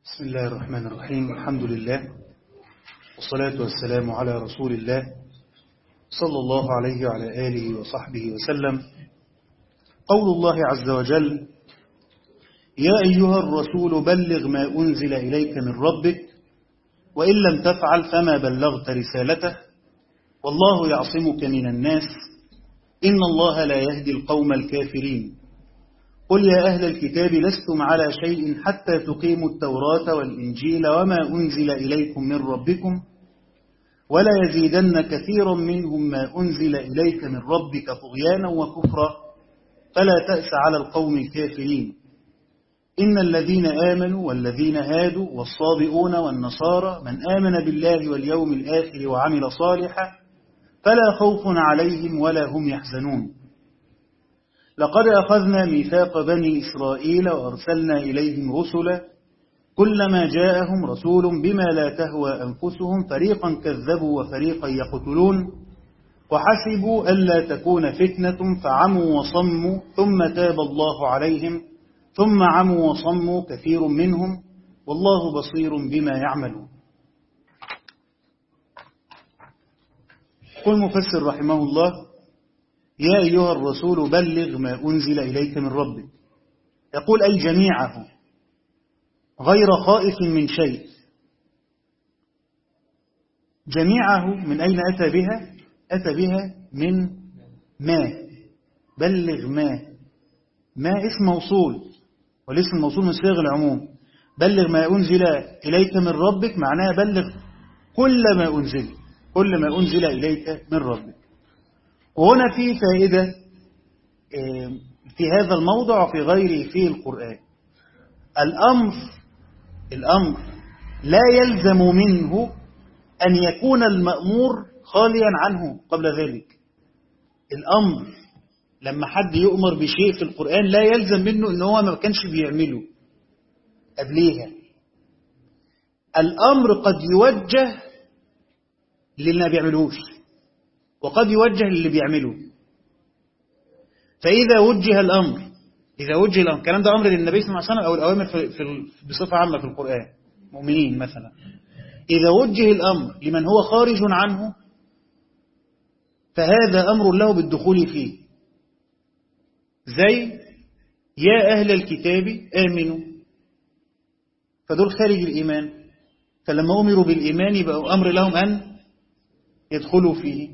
بسم الله الرحمن الرحيم الحمد لله والصلاة والسلام على رسول الله صلى الله عليه وعلى آله وصحبه وسلم قول الله عز وجل يا أيها الرسول بلغ ما أنزل إليك من ربك وإن لم تفعل فما بلغت رسالته والله يعصمك من الناس إن الله لا يهدي القوم الكافرين قل يا أهل الكتاب لستم على شيء حتى تقيموا التوراة والإنجيل وما أنزل إليكم من ربكم ولا يزيدن كثيرا منهم ما أنزل إليك من ربك طغيانا وكفرا فلا تأس على القوم الكافرين إن الذين آمنوا والذين هادوا والصابئون والنصارى من آمن بالله واليوم الآخر وعمل صالحا فلا خوف عليهم ولا هم يحزنون لقد أخذنا ميثاق بني إسرائيل وأرسلنا إليهم رسلا كلما جاءهم رسول بما لا تهوى أنفسهم فريقا كذبوا وفريقا يقتلون وحسبوا ألا تكون فتنة فعموا وصموا ثم تاب الله عليهم ثم عموا وصموا كثير منهم والله بصير بما يعملون قل مفسر رحمه الله يا أيها الرسول بلغ ما أنزل إليك من ربك يقول أي جميعه غير خائف من شيء جميعه من أين أتى بها أتى بها من ما بلغ ما ما اسم موصول والاسم الموصول من صيغ العموم بلغ ما أنزل إليك من ربك معناها بلغ كل ما أنزل كل ما أنزل إليك من ربك وهنا في فائدة في هذا الموضع وفي غيره في القرآن الأمر الأمر لا يلزم منه أن يكون المأمور خاليا عنه قبل ذلك الأمر لما حد يؤمر بشيء في القرآن لا يلزم منه أنه هو ما كانش بيعمله قبليها الأمر قد يوجه للي ما بيعملوش وقد يوجه للي بيعمله فإذا وجه الأمر إذا وجه الأمر الكلام ده أمر للنبي صلى الله عليه وسلم أو الأوامر في في بصفة عامة في القرآن مؤمنين مثلا إذا وجه الأمر لمن هو خارج عنه فهذا أمر له بالدخول فيه زي يا أهل الكتاب آمنوا فدول خارج الإيمان فلما أمروا بالإيمان يبقى أمر لهم أن يدخلوا فيه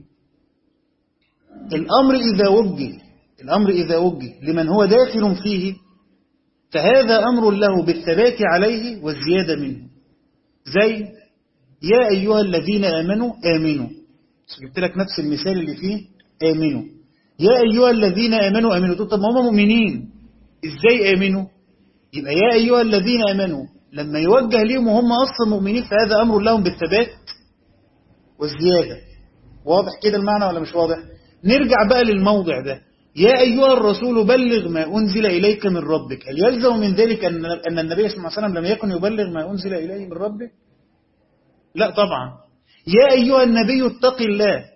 الأمر إذا وجه الأمر إذا وجه لمن هو داخل فيه فهذا أمر له بالثبات عليه والزيادة منه زي يا أيها الذين آمنوا آمنوا جبت لك نفس المثال اللي فيه آمنوا يا أيها الذين آمنوا آمنوا طب ما هم مؤمنين إزاي آمنوا يبقى يا أيها الذين آمنوا لما يوجه لهم وهم أصلا مؤمنين فهذا أمر لهم بالثبات والزيادة واضح كده المعنى ولا مش واضح نرجع بقى للموضع ده يا أيها الرسول بلغ ما أنزل إليك من ربك هل يلزم من ذلك أن أن النبي صلى الله عليه وسلم لم يكن يبلغ ما أنزل إليه من ربه لا طبعا يا أيها النبي اتق الله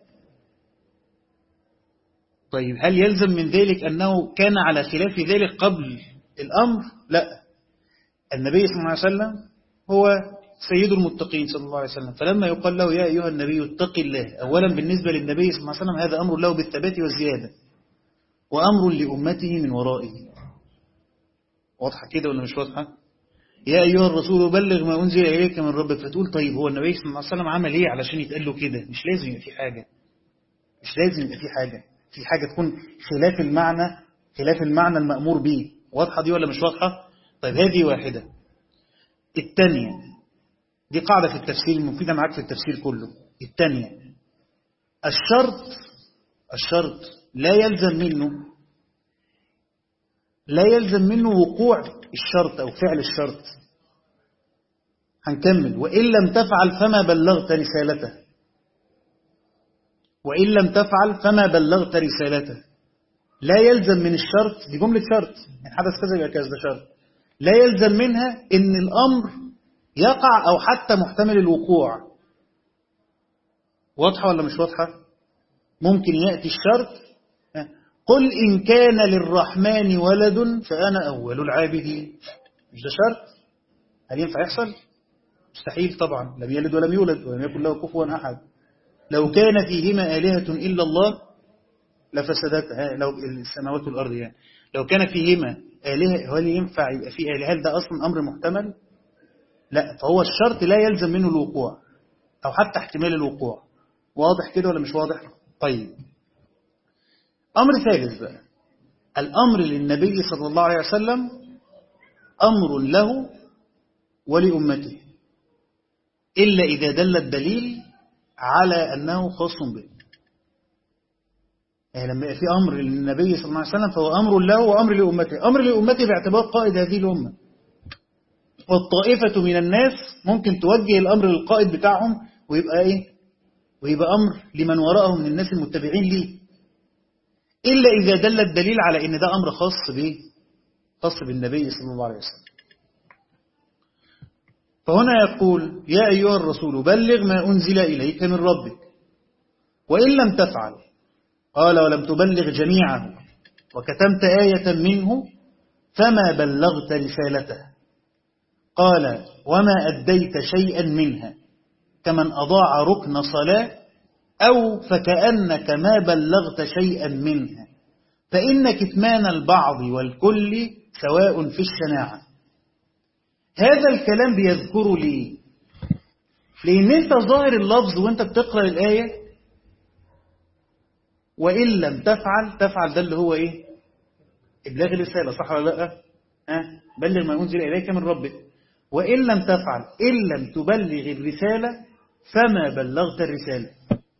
طيب هل يلزم من ذلك أنه كان على خلاف ذلك قبل الأمر لا النبي صلى الله عليه وسلم هو سيد المتقين صلى الله عليه وسلم فلما يقال له يا أيها النبي اتق الله أولا بالنسبة للنبي صلى الله عليه وسلم هذا أمر له بالثبات والزيادة وأمر لأمته من ورائه واضحة كده ولا مش واضحة يا أيها الرسول بلغ ما أنزل إليك من ربك فتقول طيب هو النبي صلى الله عليه وسلم عمل إيه علشان يتقال له كده مش لازم يبقى في حاجة مش لازم يبقى في حاجة في حاجة تكون خلاف المعنى خلاف المعنى المأمور به واضحة دي ولا مش واضحة طيب هذه واحدة الثانية دي قاعدة في التفسير المفيدة معاك في التفسير كله الثانية الشرط الشرط لا يلزم منه لا يلزم منه وقوع الشرط أو فعل الشرط هنكمل وإن لم تفعل فما بلغت رسالته وإن لم تفعل فما بلغت رسالته لا يلزم من الشرط دي جملة شرط يعني حدث كذا يبقى كذا ده شرط لا يلزم منها إن الأمر يقع أو حتى محتمل الوقوع واضحة ولا مش واضحة ممكن يأتي الشرط قل إن كان للرحمن ولد فأنا أول العابدين مش ده شرط هل ينفع يحصل مستحيل طبعا لم يلد ولم يولد ولم يكن له كفوا أحد لو كان فيهما آلهة إلا الله لفسدتها لو السماوات والأرض يعني لو كان فيهما آلهة هل ينفع يبقى فيه آلهة هل ده أصلا أمر محتمل لا فهو الشرط لا يلزم منه الوقوع أو حتى احتمال الوقوع واضح كده ولا مش واضح طيب أمر ثالث بقى الأمر للنبي صلى الله عليه وسلم أمر له ولأمته إلا إذا دل الدليل على أنه خاص به يعني لما في أمر للنبي صلى الله عليه وسلم فهو أمر له وأمر لأمته أمر لأمته باعتبار قائد هذه الأمة والطائفة من الناس ممكن توجه الأمر للقائد بتاعهم ويبقى إيه ويبقى أمر لمن وراءهم من الناس المتبعين ليه إلا إذا دل الدليل على إن ده أمر خاص به خاص بالنبي صلى الله عليه وسلم فهنا يقول يا أيها الرسول بلغ ما أنزل إليك من ربك وإن لم تفعل قال ولم تبلغ جميعه وكتمت آية منه فما بلغت رسالته قال وما أديت شيئا منها كمن أضاع ركن صلاة أو فكأنك ما بلغت شيئا منها فإن كتمان البعض والكل سواء في الشناعة هذا الكلام بيذكره ليه لأن أنت ظاهر اللفظ وأنت بتقرأ الآية وإن لم تفعل تفعل ده اللي هو إيه إبلاغ الرسالة صح ولا لا ها بلغ ما أنزل إليك من ربك وإن لم تفعل إن لم تبلغ الرسالة فما بلغت الرسالة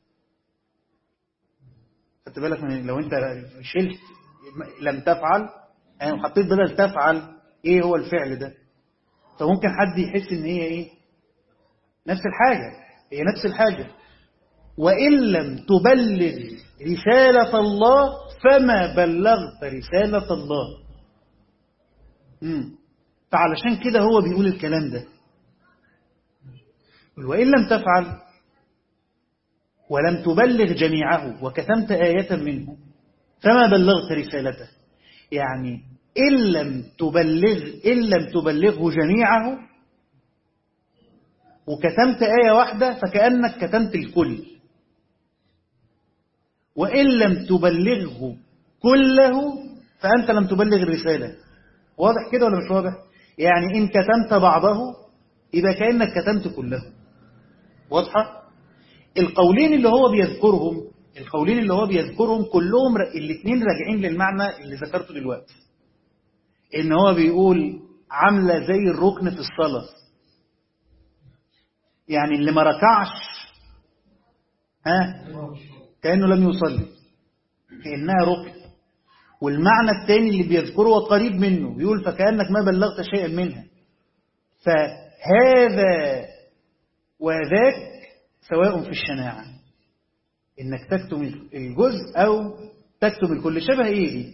خدت بالك من لو أنت شلت لم تفعل يعني وحطيت بدل تفعل إيه هو الفعل ده فممكن حد يحس إن هي إيه نفس الحاجة هي نفس الحاجة وإن لم تبلغ رسالة الله فما بلغت رسالة الله مم. فعلشان كده هو بيقول الكلام ده وإن لم تفعل ولم تبلغ جميعه وكتمت آية منه فما بلغت رسالته يعني إن لم تبلغ إن لم تبلغه جميعه وكتمت آية واحدة فكأنك كتمت الكل وإن لم تبلغه كله فأنت لم تبلغ الرسالة واضح كده ولا مش واضح يعني إن كتمت بعضه يبقى كأنك كتمت كله واضحة القولين اللي هو بيذكرهم القولين اللي هو بيذكرهم كلهم الاثنين راجعين للمعنى اللي ذكرته دلوقتي ان هو بيقول عامله زي الركن في الصلاه يعني اللي ما ركعش ها كانه لم يصلي كانها ركن والمعنى الثاني اللي بيذكره قريب منه بيقول فكانك ما بلغت شيئا منها فهذا وذاك سواء في الشناعه انك تكتم الجزء او تكتم الكل شبه ايه دي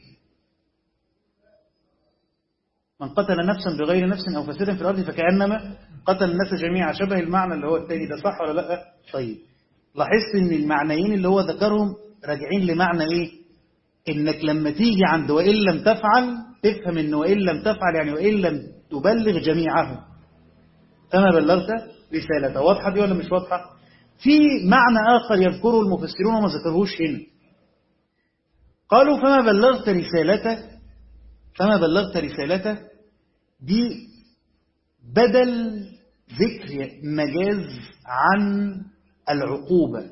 من قتل نفسا بغير نفس أو فساد في الأرض فكأنما قتل الناس جميعا شبه المعنى اللي هو التاني ده صح ولا لا طيب لاحظت ان المعنيين اللي هو ذكرهم راجعين لمعنى ايه انك لما تيجي عند وإن لم تفعل تفهم ان وإن لم تفعل يعني وإن لم تبلغ جميعه فما بلغت رسالته واضحة دي ولا مش واضحة في معنى آخر يذكره المفسرون وما ذكرهوش هنا قالوا فما بلغت رسالته فما بلغت رسالته دي بدل ذكر مجاز عن العقوبة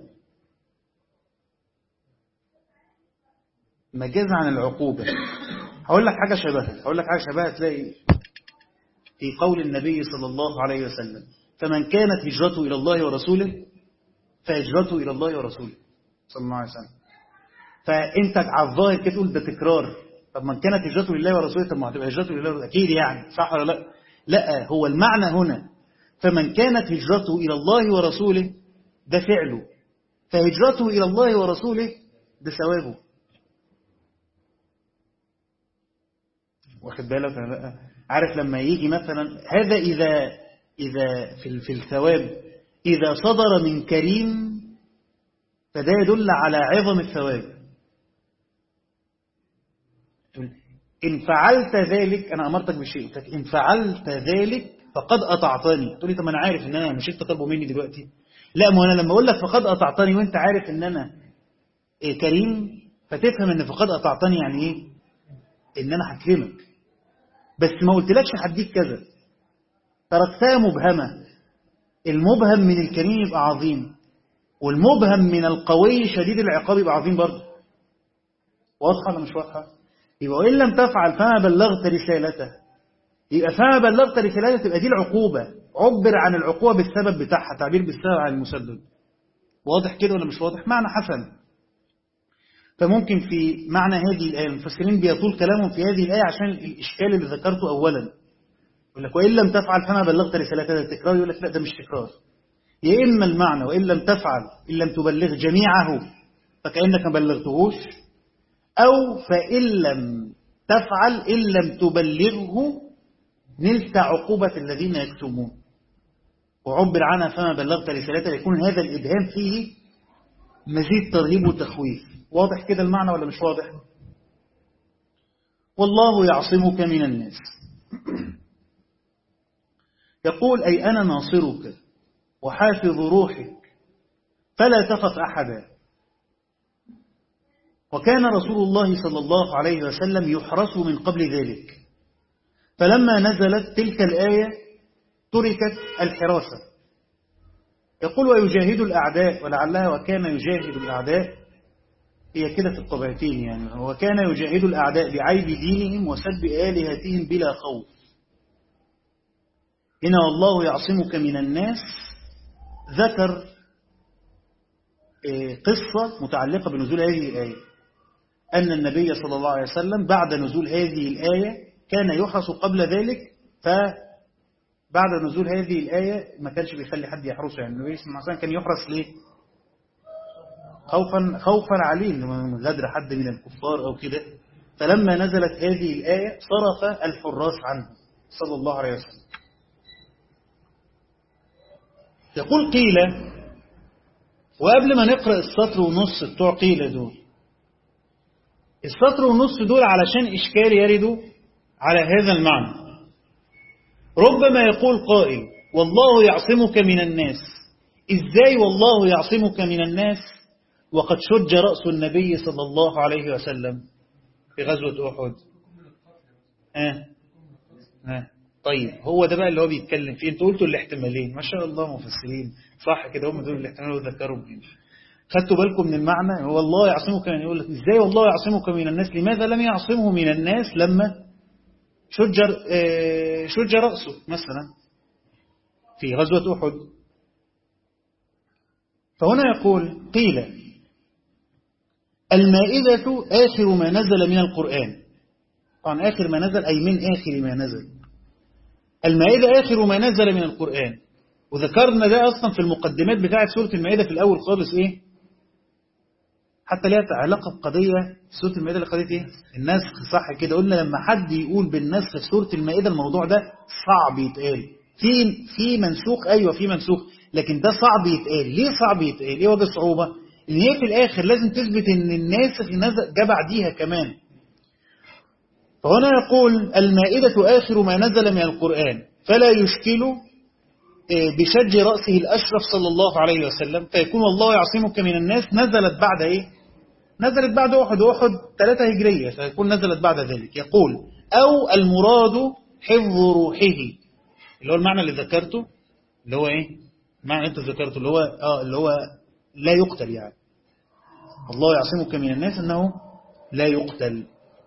مجاز عن العقوبة هقول لك حاجة شبهها هقول لك حاجة شبهها تلاقي في قول النبي صلى الله عليه وسلم فمن كانت هجرته إلى الله ورسوله فهجرته إلى الله ورسوله صلى الله عليه وسلم فأنت على الظاهر كده تقول ده تكرار طب من كانت هجرته لله ورسوله طب ما هتبقى هجرته لله اكيد يعني صح ولا لا لا هو المعنى هنا فمن كانت هجرته الى الله ورسوله ده فعله فهجرته الى الله ورسوله ده ثوابه واخد بالك ولا لا عارف لما يجي مثلا هذا اذا اذا في في الثواب اذا صدر من كريم فده يدل على عظم الثواب إن فعلت ذلك أنا أمرتك بشيء إن فعلت ذلك فقد أطعتني تقول لي طب أنا عارف إن أنا مش أنت طالبه مني دلوقتي لا ما أنا لما أقول لك فقد أطعتني وأنت عارف إن أنا إيه كريم فتفهم إن فقد أطعتني يعني إيه إن أنا هكرمك بس ما قلتلكش هديك كذا تركتها مبهمة المبهم من الكريم يبقى عظيم والمبهم من القوي شديد العقاب يبقى عظيم برضه واضحة ولا مش واضحة يبقى وإن لم تفعل فما بلغت رسالته يبقى فما بلغت رسالته تبقى دي العقوبة عبر عن العقوبة بالسبب بتاعها تعبير بالسبب عن المسبب واضح كده ولا مش واضح معنى حسن فممكن في معنى هذه الآية المفسرين بيطول كلامهم في هذه الآية عشان الإشكال اللي ذكرته أولا يقول لك وإن لم تفعل فما بلغت رسالته التكرار يقول لك لا ده مش تكرار يا إما المعنى وإن لم تفعل إن لم تبلغ جميعه فكأنك ما بلغتهوش أو فإن لم تفعل إن لم تبلغه نلت عقوبة الذين يكتمون وعبر عنها فما بلغت رسالته يكون هذا الإبهام فيه مزيد ترهيب وتخويف واضح كده المعنى ولا مش واضح والله يعصمك من الناس يقول أي أنا ناصرك وحافظ روحك فلا تخف أحدا وكان رسول الله صلى الله عليه وسلم يحرس من قبل ذلك فلما نزلت تلك الآية تركت الحراسة يقول ويجاهد الأعداء ولعلها وكان يجاهد الأعداء هي كده في الطبيعتين يعني وكان يجاهد الأعداء بعيب دينهم وسب آلهتهم بلا خوف هنا والله يعصمك من الناس ذكر قصة متعلقة بنزول هذه الآية أن النبي صلى الله عليه وسلم بعد نزول هذه الآية كان يحرس قبل ذلك فبعد نزول هذه الآية ما كانش بيخلي حد يحرسه يعني النبي صلى الله عليه وسلم كان يحرس ليه خوفا خوفا عليه من غدر حد من الكفار أو كده فلما نزلت هذه الآية صرف الحراس عنه صلى الله عليه وسلم يقول قيل وقبل ما نقرأ السطر ونص بتوع قيل دول السطر ونص دول علشان إشكال يردوا على هذا المعنى ربما يقول قائل والله يعصمك من الناس إزاي والله يعصمك من الناس وقد شج رأس النبي صلى الله عليه وسلم في غزوة أحد آه. آه. طيب هو ده بقى اللي هو بيتكلم فيه انتوا قلتوا الاحتمالين ما شاء الله مفسرين صح كده هم دول الاحتمالين وذكروا بهم خدتوا بالكم من المعنى هو الله يعصمك من يقول لك ازاي والله يعصمك من الناس لماذا لم يعصمه من الناس لما شجر آه شج رأسه مثلا في غزوة أحد فهنا يقول قيل المائدة آخر ما نزل من القرآن طبعا آخر ما نزل أي من آخر ما نزل المائدة آخر ما نزل من القرآن وذكرنا ده أصلا في المقدمات بتاعة سورة المائدة في الأول خالص إيه حتى ليها علاقة بقضية سورة المائدة اللي قضية إيه النسخ صح كده قلنا لما حد يقول بالنسخ في سورة المائدة الموضوع ده صعب يتقال في في منسوخ أيوة في منسوخ لكن ده صعب يتقال ليه صعب يتقال ايه وجه الصعوبة ان هي في الاخر لازم تثبت ان الناسخ جاء بعديها كمان فهنا يقول المائدة آخر ما نزل من القرآن فلا يشكل بشج رأسه الأشرف صلى الله عليه وسلم فيكون الله يعصمك من الناس نزلت بعد إيه نزلت بعد أحد وأحد ثلاثة هجرية فيكون نزلت بعد ذلك يقول أو المراد حفظ روحه اللي هو المعنى اللي ذكرته اللي هو إيه معنى أنت ذكرته اللي هو آه اللي هو لا يقتل يعني الله يعصمك من الناس أنه لا يقتل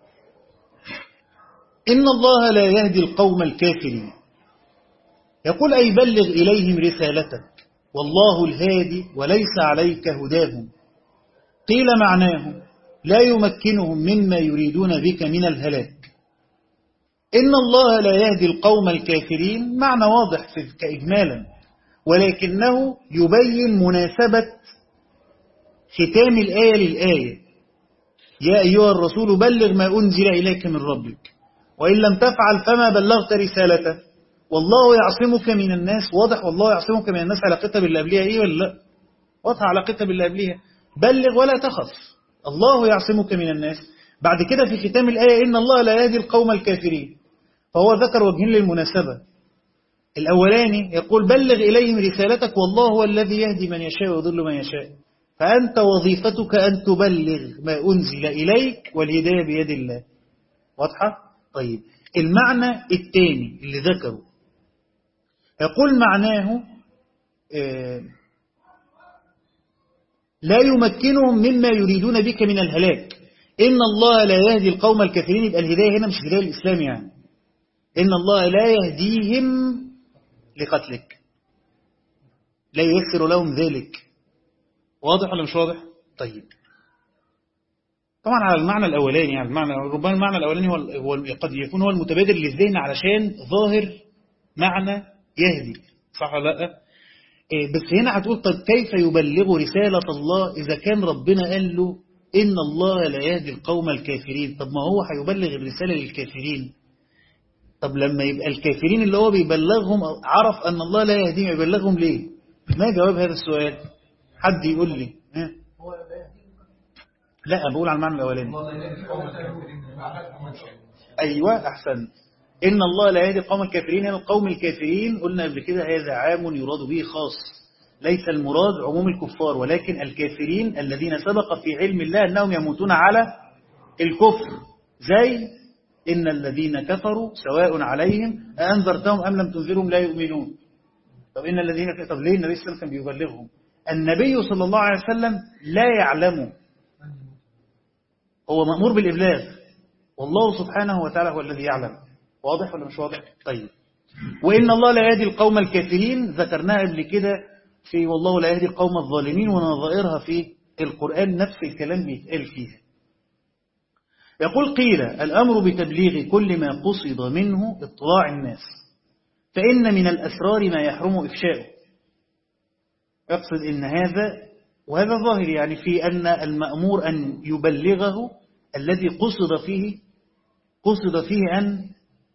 إن الله لا يهدي القوم الكافرين يقول أي بلغ إليهم رسالتك والله الهادي وليس عليك هداهم قيل معناه لا يمكنهم مما يريدون بك من الهلاك إن الله لا يهدي القوم الكافرين معنى واضح كإجمالا ولكنه يبين مناسبة ختام الآية للآية يا أيها الرسول بلغ ما أنزل إليك من ربك وإن لم تفعل فما بلغت رسالته والله يعصمك من الناس واضح والله يعصمك من الناس علاقتها باللي قبلها إيه ولا لا واضح علاقتها باللي قبلها بلغ ولا تخف الله يعصمك من الناس بعد كده في ختام الآية إن الله لا يهدي القوم الكافرين فهو ذكر وجهين للمناسبة الأولاني يقول بلغ إليهم رسالتك والله هو الذي يهدي من يشاء ويضل من يشاء فأنت وظيفتك أن تبلغ ما أنزل إليك والهداية بيد الله واضحة؟ طيب المعنى الثاني اللي ذكره يقول معناه آه لا يمكنهم مما يريدون بك من الهلاك إن الله لا يهدي القوم الكافرين يبقى الهداية هنا مش هداية الإسلام يعني إن الله لا يهديهم لقتلك لا ييسر لهم ذلك واضح ولا مش واضح طيب طبعا على المعنى الأولاني يعني المعنى ربما المعنى الأولاني هو قد يكون هو المتبادر للذهن علشان ظاهر معنى يهدي صح ولا لا بس هنا هتقول طب كيف يبلغ رسالة الله إذا كان ربنا قال له إن الله لا يهدي القوم الكافرين طب ما هو هيبلغ الرسالة للكافرين طب لما يبقى الكافرين اللي هو بيبلغهم عرف أن الله لا يهديهم يبلغهم ليه ما جواب هذا السؤال حد يقول لي ها؟ لا بقول على المعنى الأولاني أيوة أحسن إن الله لا يهدي القوم الكافرين هنا القوم الكافرين قلنا قبل كده هذا عام يراد به خاص ليس المراد عموم الكفار ولكن الكافرين الذين سبق في علم الله أنهم يموتون على الكفر زي إن الذين كفروا سواء عليهم أأنذرتهم أم لم تنذرهم لا يؤمنون طب إن الذين كفروا طب ليه النبي صلى الله عليه وسلم كان بيبلغهم النبي صلى الله عليه وسلم لا يعلم هو مأمور بالإبلاغ والله سبحانه وتعالى هو الذي يعلم واضح ولا مش واضح طيب وإن الله لا يهدي القوم الكافرين ذكرناها قبل كده في والله لا يهدي القوم الظالمين ونظائرها في القرآن نفس الكلام بيتقال فيها يقول قيل الأمر بتبليغ كل ما قصد منه اطلاع الناس فإن من الأسرار ما يحرم إفشاؤه يقصد إن هذا وهذا ظاهر يعني في أن المأمور أن يبلغه الذي قصد فيه قصد فيه أن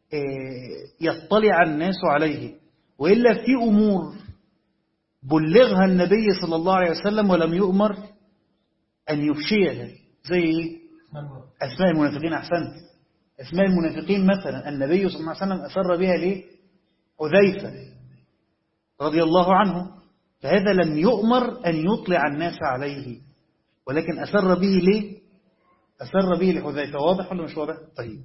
يطلع الناس عليه وإلا في أمور بلغها النبي صلى الله عليه وسلم ولم يؤمر أن يفشيها زي أسماء المنافقين أحسنت أسماء المنافقين مثلا النبي صلى الله عليه وسلم أسر بها ليه حذيفة رضي الله عنه فهذا لم يؤمر أن يطلع الناس عليه ولكن أسر به ليه أسر به لحذيفة واضح ولا مش واضح طيب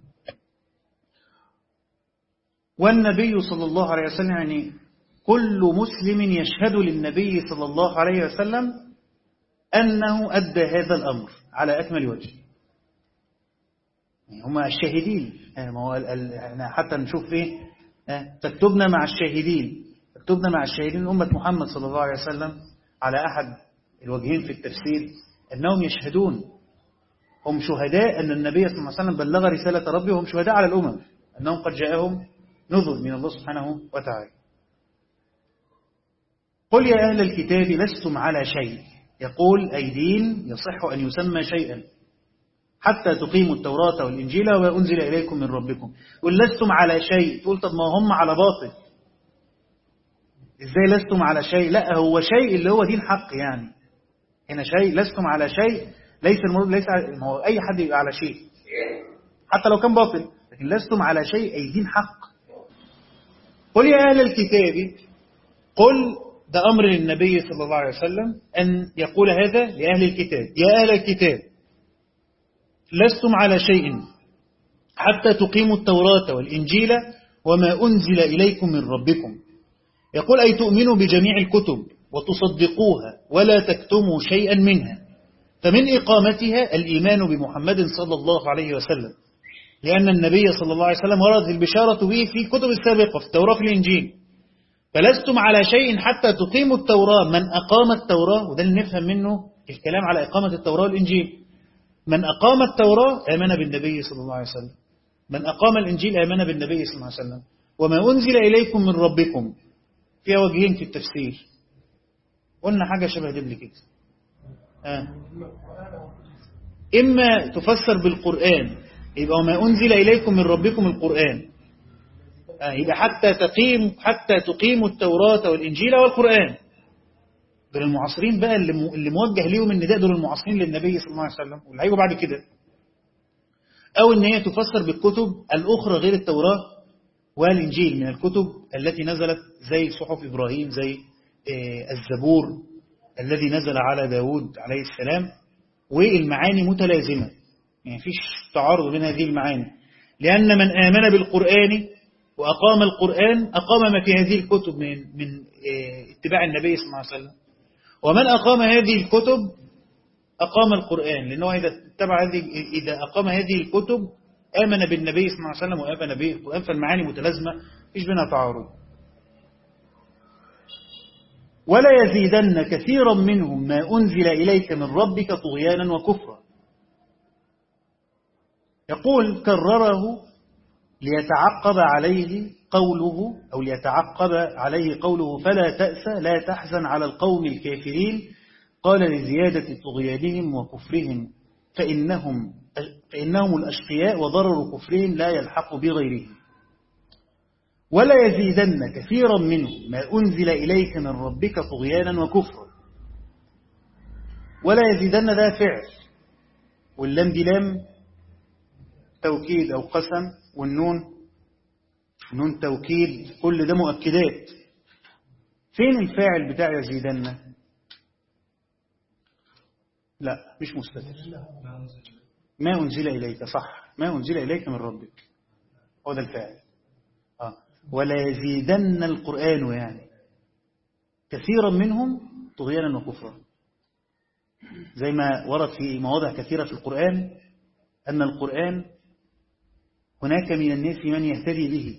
والنبي صلى الله عليه وسلم يعني كل مسلم يشهد للنبي صلى الله عليه وسلم أنه أدى هذا الأمر على أكمل وجه هم الشاهدين احنا حتى نشوف ايه تكتبنا مع الشاهدين تكتبنا مع الشاهدين أمة محمد صلى الله عليه وسلم على أحد الوجهين في التفسير أنهم يشهدون هم شهداء أن النبي صلى الله عليه وسلم بلغ رسالة ربه وهم شهداء على الأمم أنهم قد جاءهم نذر من الله سبحانه وتعالى قل يا أهل الكتاب لستم على شيء يقول أي دين يصح أن يسمى شيئا حتى تقيموا التوراة والإنجيل وما أنزل إليكم من ربكم قل لستم على شيء تقول طب ما هم على باطل إزاي لستم على شيء لا هو شيء اللي هو دين حق يعني هنا شيء لستم على شيء ليس المراد ليس على ما هو أي حد يبقى على شيء حتى لو كان باطل لكن لستم على شيء أي دين حق قل يا أهل الكتاب قل ده أمر للنبي صلى الله عليه وسلم أن يقول هذا لأهل الكتاب يا أهل الكتاب لستم على شيء حتى تقيموا التوراة والإنجيل وما أنزل إليكم من ربكم يقول أي تؤمنوا بجميع الكتب وتصدقوها ولا تكتموا شيئا منها فمن إقامتها الإيمان بمحمد صلى الله عليه وسلم لأن النبي صلى الله عليه وسلم وردت البشارة به في كتب السابقة في التوراة في الإنجيل فلستم على شيء حتى تقيموا التوراة من أقام التوراة وده اللي نفهم منه الكلام على إقامة التوراة والإنجيل من أقام التوراة آمن بالنبي صلى الله عليه وسلم من أقام الإنجيل آمن بالنبي صلى الله عليه وسلم وما أنزل إليكم من ربكم فيها وجهين في التفسير قلنا حاجة شبه دبل كده آه. إما تفسر بالقرآن يبقى وما أنزل إليكم من ربكم القرآن آه. يبقى حتى تقيم حتى تقيموا التوراة والإنجيل والقرآن دول المعاصرين بقى اللي اللي موجه ليهم النداء دول المعاصرين للنبي صلى الله عليه وسلم واللي هيجوا بعد كده أو إن هي تفسر بالكتب الأخرى غير التوراة والإنجيل من الكتب التي نزلت زي صحف إبراهيم زي الزبور الذي نزل على داود عليه السلام والمعاني متلازمة يعني فيش تعارض بين هذه المعاني لأن من آمن بالقرآن وأقام القرآن أقام ما في هذه الكتب من, من اتباع النبي صلى الله عليه وسلم ومن أقام هذه الكتب أقام القرآن لأنه إذا اتبع هذه إذا أقام هذه الكتب آمن بالنبي صلى الله عليه وسلم وآمن به القرآن فالمعاني متلازمة فيش بينها تعارض ولا يزيدن كثيرا منهم ما أنزل إليك من ربك طغيانا وكفرا يقول كرره ليتعقب عليه قوله أو ليتعقب عليه قوله فلا تأسى لا تحزن على القوم الكافرين قال لزيادة طغيانهم وكفرهم فإنهم, فإنهم الأشقياء وضرر كفرهم لا يلحق بغيرهم ولا يزيدن كثيرا منه ما أنزل إليك من ربك طغيانا وكفرا ولا يزيدن ذا فعل واللام دي لام توكيد أو قسم والنون نون توكيد كل ده مؤكدات فين الفاعل بتاع يزيدن لا مش مستتر ما أنزل إليك صح ما أنزل إليك من ربك هو ده الفاعل آه. ولا يزيدن القرآن يعني كثيرا منهم طغيانا وكفرا زي ما ورد في مواضع كثيرة في القرآن أن القرآن هناك من الناس من يهتدي به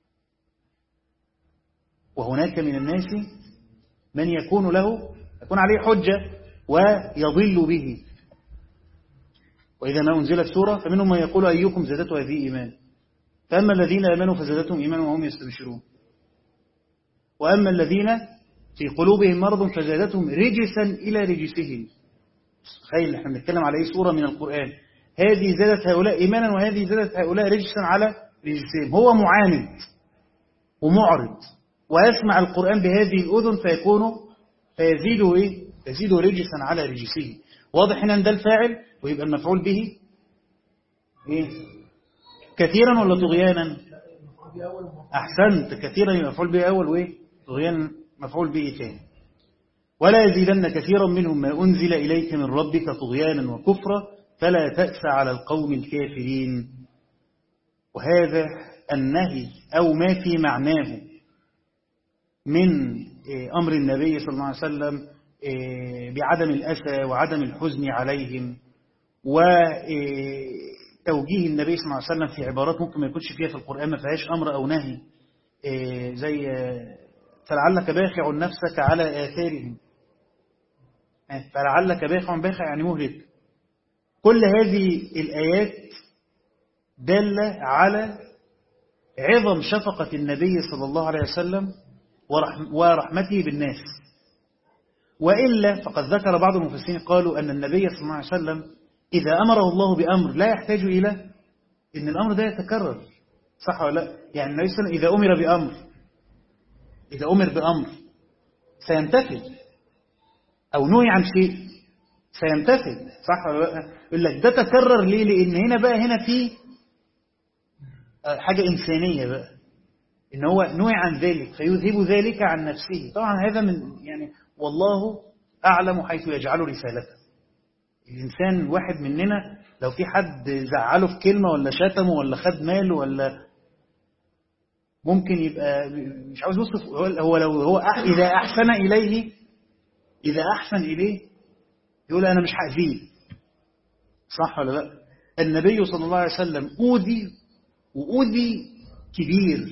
وهناك من الناس من يكون له يكون عليه حجة ويضل به وإذا ما أنزلت سورة فمنهم من يقول أيكم زادته هذه إيمان فأما الذين آمنوا فزادتهم إيمان وهم يستبشرون وأما الذين في قلوبهم مرض فزادتهم رجسا إلى رجسهم تخيل احنا بنتكلم على ايه سورة من القرآن هذه زادت هؤلاء إيمانا وهذه زادت هؤلاء رجسا على رجسهم هو معاند ومعرض ويسمع القرآن بهذه الأذن فيكون فيزيده إيه؟ يزيده رجسا على رجسه واضح هنا ده الفاعل ويبقى المفعول به إيه؟ كثيرا ولا طغيانا أحسنت كثيرا يبقى مفعول به أول وإيه طغيانا مفعول به ثاني ولا يزيدن كثيرا منهم ما أنزل إليك من ربك طغيانا وكفرا فلا تأس على القوم الكافرين وهذا النهي أو ما في معناه من أمر النبي صلى الله عليه وسلم بعدم الأسى وعدم الحزن عليهم وتوجيه النبي صلى الله عليه وسلم في عبارات ممكن ما يكونش فيها في القرآن ما فيهاش أمر أو نهي زي فلعلك باخع نفسك على آثارهم فلعلك باخع باخع يعني مهلك كل هذه الآيات دالة على عظم شفقة النبي صلى الله عليه وسلم ورحمته بالناس وإلا فقد ذكر بعض المفسرين قالوا أن النبي صلى الله عليه وسلم إذا أمره الله بأمر لا يحتاج إلى أن الأمر ده يتكرر صح ولا لا يعني النبي صلى الله عليه وسلم إذا أمر بأمر إذا أمر بأمر سينتفذ أو نهي عن شيء سينتفذ صح ولا لا يقول لك ده تكرر ليه لأن هنا بقى هنا في حاجة إنسانية بقى إن هو نوع عن ذلك فيذهب ذلك عن نفسه طبعا هذا من يعني والله أعلم حيث يجعل رسالته الإنسان واحد مننا لو في حد زعله في كلمة ولا شتمه ولا خد ماله ولا ممكن يبقى مش عاوز يوصف هو لو هو إذا أحسن إليه إذا أحسن إليه يقول أنا مش هأذيه صح ولا لا النبي صلى الله عليه وسلم أوذي وأوذي كبير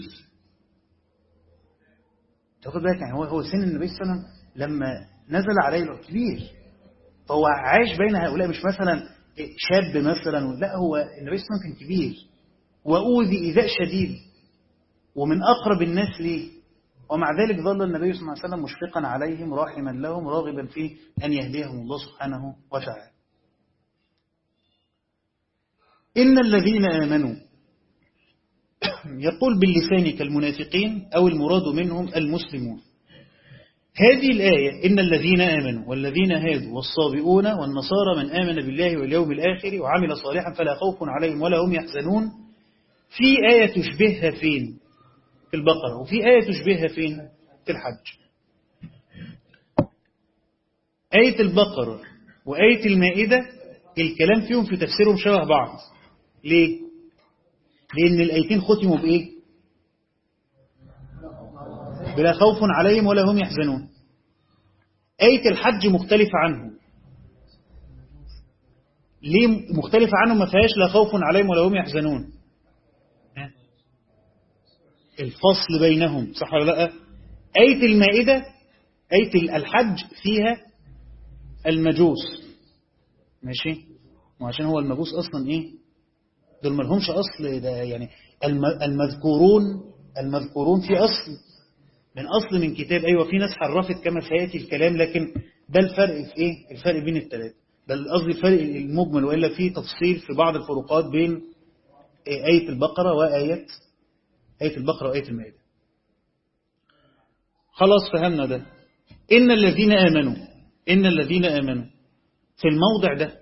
تاخد بالك يعني هو هو سن النبي صلى الله عليه وسلم لما نزل عليه كبير فهو عايش بين هؤلاء مش مثلا شاب مثلا لا هو النبي صلى الله عليه وسلم كان كبير وأوذي إيذاء شديد ومن أقرب الناس ليه ومع ذلك ظل النبي صلى الله عليه وسلم مشفقا عليهم راحما لهم راغبا في أن يهديهم الله سبحانه وتعالى إن الذين آمنوا يقول باللسان كالمنافقين أو المراد منهم المسلمون هذه الآية إن الذين آمنوا والذين هادوا والصابئون والنصارى من آمن بالله واليوم الآخر وعمل صالحا فلا خوف عليهم ولا هم يحزنون في آية تشبهها فين في البقرة وفي آية تشبهها فين في الحج آية البقرة وآية المائدة الكلام فيهم في تفسيرهم شبه بعض ليه لأن الآيتين ختموا بإيه بلا خوف عليهم ولا هم يحزنون آية الحج مختلفة عنه ليه مختلفة عنه ما فيهاش لا خوف عليهم ولا هم يحزنون الفصل بينهم صح ولا لا آية المائدة آية الحج فيها المجوس ماشي وعشان هو المجوس أصلا إيه دول ما لهمش أصل ده يعني المذكورون المذكورون في أصل من أصل من كتاب أيوة في ناس حرفت كما سيأتي الكلام لكن ده الفرق في إيه الفرق بين الثلاثة بل قصدي الفرق المجمل وإلا في تفصيل في بعض الفروقات بين آية البقرة وآية آية البقرة وآية المائدة خلاص فهمنا ده إن الذين آمنوا إن الذين آمنوا في الموضع ده